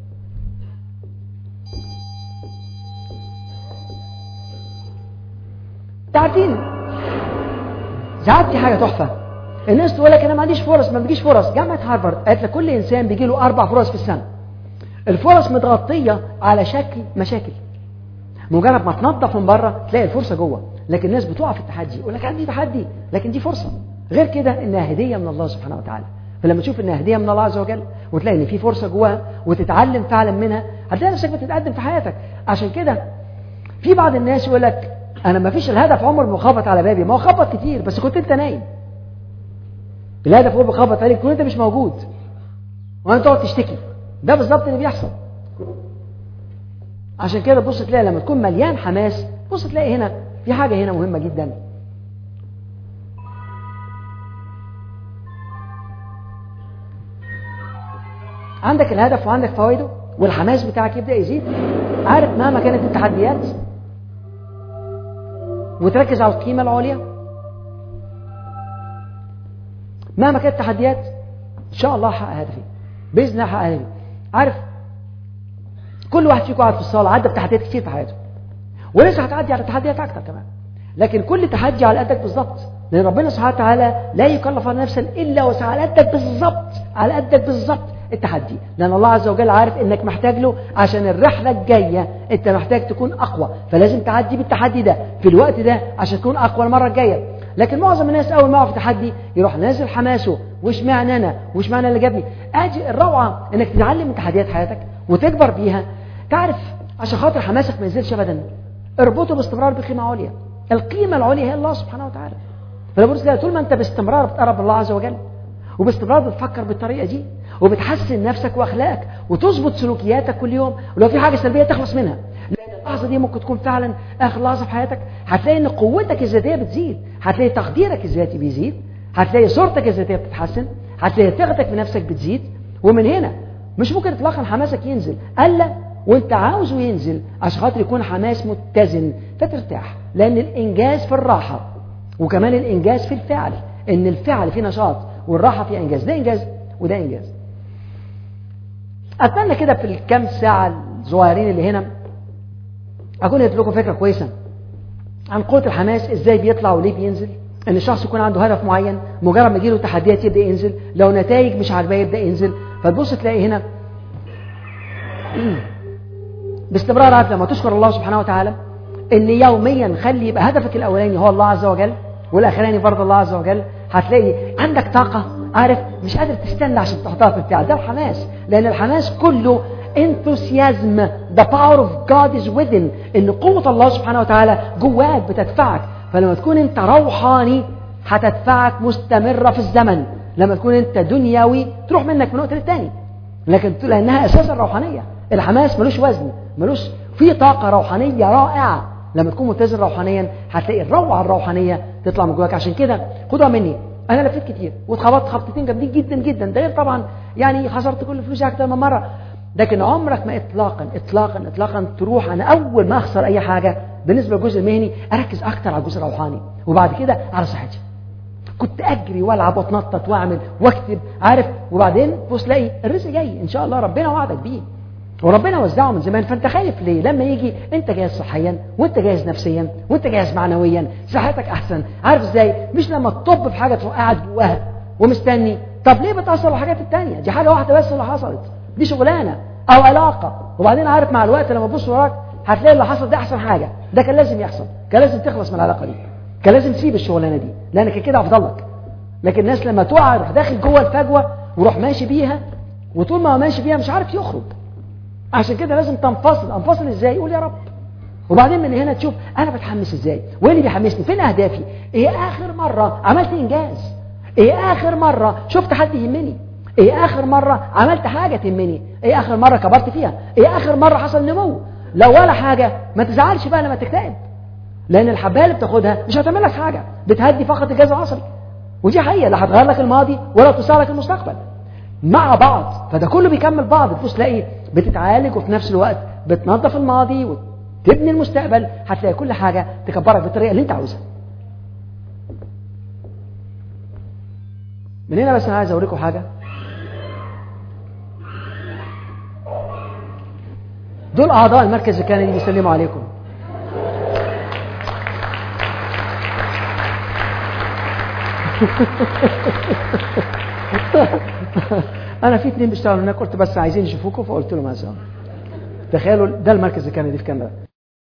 تعرفين ساعات دي حاجة تحفة الناس تقول لك انا ما عنديش فرص ما بيجيش فرص جامعة هارفارد قالت لك كل انسان بيجي له اربع فرص في السنة الفرص متغطيه على شكل مشاكل مجرد ما تنظف من بره تلاقي الفرصه جوه لكن الناس بتقع في التحدي يقول لك عندي تحدي لكن دي فرصه غير كده انها هديه من الله سبحانه وتعالى فلما تشوف انها هديه من الله عز وجل وتلاقي ان في فرصه جواها وتتعلم فعلا منها هتلاقي نفسك بتتقدم في حياتك عشان كده في بعض الناس يقول لك انا ما فيش الهدف عمر ما خبط على بابي ما هو خبط كتير بس كنت انت نايم الهدف هو بيخبط عليك كنت انت مش موجود وانت تقعد تشتكي ده بالظبط اللي بيحصل عشان كده تبص تلاقي لما تكون مليان حماس بص تلاقي هنا في حاجة هنا مهمة جدا عندك الهدف وعندك فوائده والحماس بتاعك يبدأ يزيد عارف مهما كانت التحديات وتركز على القيمة العليا مهما كانت التحديات إن شاء الله هحقق هدفي بإذن الله هحقق هدفي عارف كل واحد فيكم قاعد في الصالة عدى بتحديات كتير في حياته ولسه هتعدي على تحديات أكتر كمان لكن كل تحدي على قدك بالظبط لأن ربنا سبحانه وتعالى لا يكلف على نفسا إلا وسع على قدك بالظبط على قدك بالظبط التحدي لأن الله عز وجل عارف إنك محتاج له عشان الرحلة الجاية أنت محتاج تكون أقوى فلازم تعدي بالتحدي ده في الوقت ده عشان تكون أقوى المرة الجاية لكن معظم الناس أول ما يقع في تحدي يروح نازل حماسه وش معنى أنا وش معنى اللي جابني أجي الروعة إنك تتعلم من تحديات حياتك وتكبر بيها تعرف عشان خاطر حماسك ما ينزلش أبدا اربطه باستمرار بقيمة عليا القيمة العليا هي الله سبحانه وتعالى فأنا بقول كده طول ما أنت باستمرار بتقرب الله عز وجل وباستمرار بتفكر بالطريقة دي وبتحسن نفسك واخلاقك وتظبط سلوكياتك كل يوم ولو في حاجة سلبية تخلص منها لأن اللحظة دي ممكن تكون فعلا آخر لحظة في حياتك هتلاقي إن قوتك الذاتية بتزيد هتلاقي تقديرك الذاتي بيزيد هتلاقي صورتك الذاتية بتتحسن هتلاقي ثقتك بنفسك بتزيد ومن هنا مش ممكن اطلاقا حماسك ينزل الا وانت عاوزه ينزل عشان خاطر يكون حماس متزن فترتاح لان الانجاز في الراحه وكمان الانجاز في الفعل ان الفعل فيه نشاط والراحه فيها انجاز ده انجاز وده انجاز اتمنى كده في الكام ساعه الصغيرين اللي هنا اكون اديت لكم فكره كويسه عن قوه الحماس ازاي بيطلع وليه بينزل ان الشخص يكون عنده هدف معين مجرد ما يجيله تحديات يبدا ينزل لو نتائج مش عاجباه يبدا ينزل فتبص تلاقي هنا باستمرار عارف لما تشكر الله سبحانه وتعالى ان يوميا خلي يبقى هدفك الاولاني هو الله عز وجل والاخراني برضه الله عز وجل هتلاقي عندك طاقه عارف مش قادر تستنى عشان تحطها في البتاع ده الحماس لان الحماس كله enthusiasm the power of God is within ان قوة الله سبحانه وتعالى جواك بتدفعك فلما تكون انت روحاني هتدفعك مستمرة في الزمن لما تكون انت دنيوي تروح منك من وقت للتاني لكن لانها اساسا روحانية الحماس ملوش وزن ملوش في طاقة روحانية رائعة لما تكون متزن روحانيا هتلاقي الروعة الروحانية تطلع من جواك عشان كده خدوها مني انا لفيت كتير واتخبطت خبطتين جامدين جدا جدا ده غير طبعا يعني خسرت كل فلوسي اكتر من مره لكن عمرك ما اطلاقا اطلاقا اطلاقا تروح انا اول ما اخسر اي حاجه بالنسبه للجزء المهني اركز اكتر على الجزء الروحاني وبعد كده على صحتي كنت اجري والعب واتنطط واعمل واكتب عارف وبعدين بص تلاقي الرزق جاي ان شاء الله ربنا وعدك بيه وربنا وزعه من زمان فانت خايف ليه لما يجي انت جاهز صحيا وانت جاهز نفسيا وانت جاهز معنويا صحتك احسن عارف ازاي مش لما تطب في حاجه تروح قاعد جواها ومستني طب ليه بتاثر الحاجات التانية دي حاجه واحده بس اللي حصلت دي شغلانه او علاقه وبعدين عارف مع الوقت لما تبص وراك هتلاقي اللي حصل ده احسن حاجه ده كان لازم يحصل كان لازم تخلص من العلاقه دي كان لازم تسيب الشغلانه دي لانك كده افضل لك لكن الناس لما تقع يروح داخل جوه الفجوه ويروح ماشي بيها وطول ما هو ماشي بيها مش عارف يخرج عشان كده لازم تنفصل انفصل ازاي يقول يا رب وبعدين من هنا تشوف انا بتحمس ازاي وايه اللي بيحمسني فين اهدافي ايه اخر مره عملت انجاز ايه اخر مره شفت حد يهمني ايه اخر مره عملت حاجه تهمني ايه اخر مره كبرت فيها ايه اخر مره حصل نمو لو ولا حاجه ما تزعلش بقى لما تكتئب لان الحبايه اللي بتاخدها مش هتعمل لك حاجه بتهدي فقط الجهاز العصبي ودي حقيقه لا هتغير لك الماضي ولا توسع لك المستقبل مع بعض فده كله بيكمل بعض تبص تلاقي بتتعالج وفي نفس الوقت بتنظف الماضي وتبني المستقبل هتلاقي كل حاجه تكبرك بالطريقه اللي انت عاوزها من هنا بس انا عايز اوريكم حاجه دول اعضاء المركز الكندي بيسلموا عليكم انا في اتنين بيشتغلوا هناك قلت بس عايزين يشوفوكم فقلت لهم عايز تخيلوا ده المركز الكندي في كندا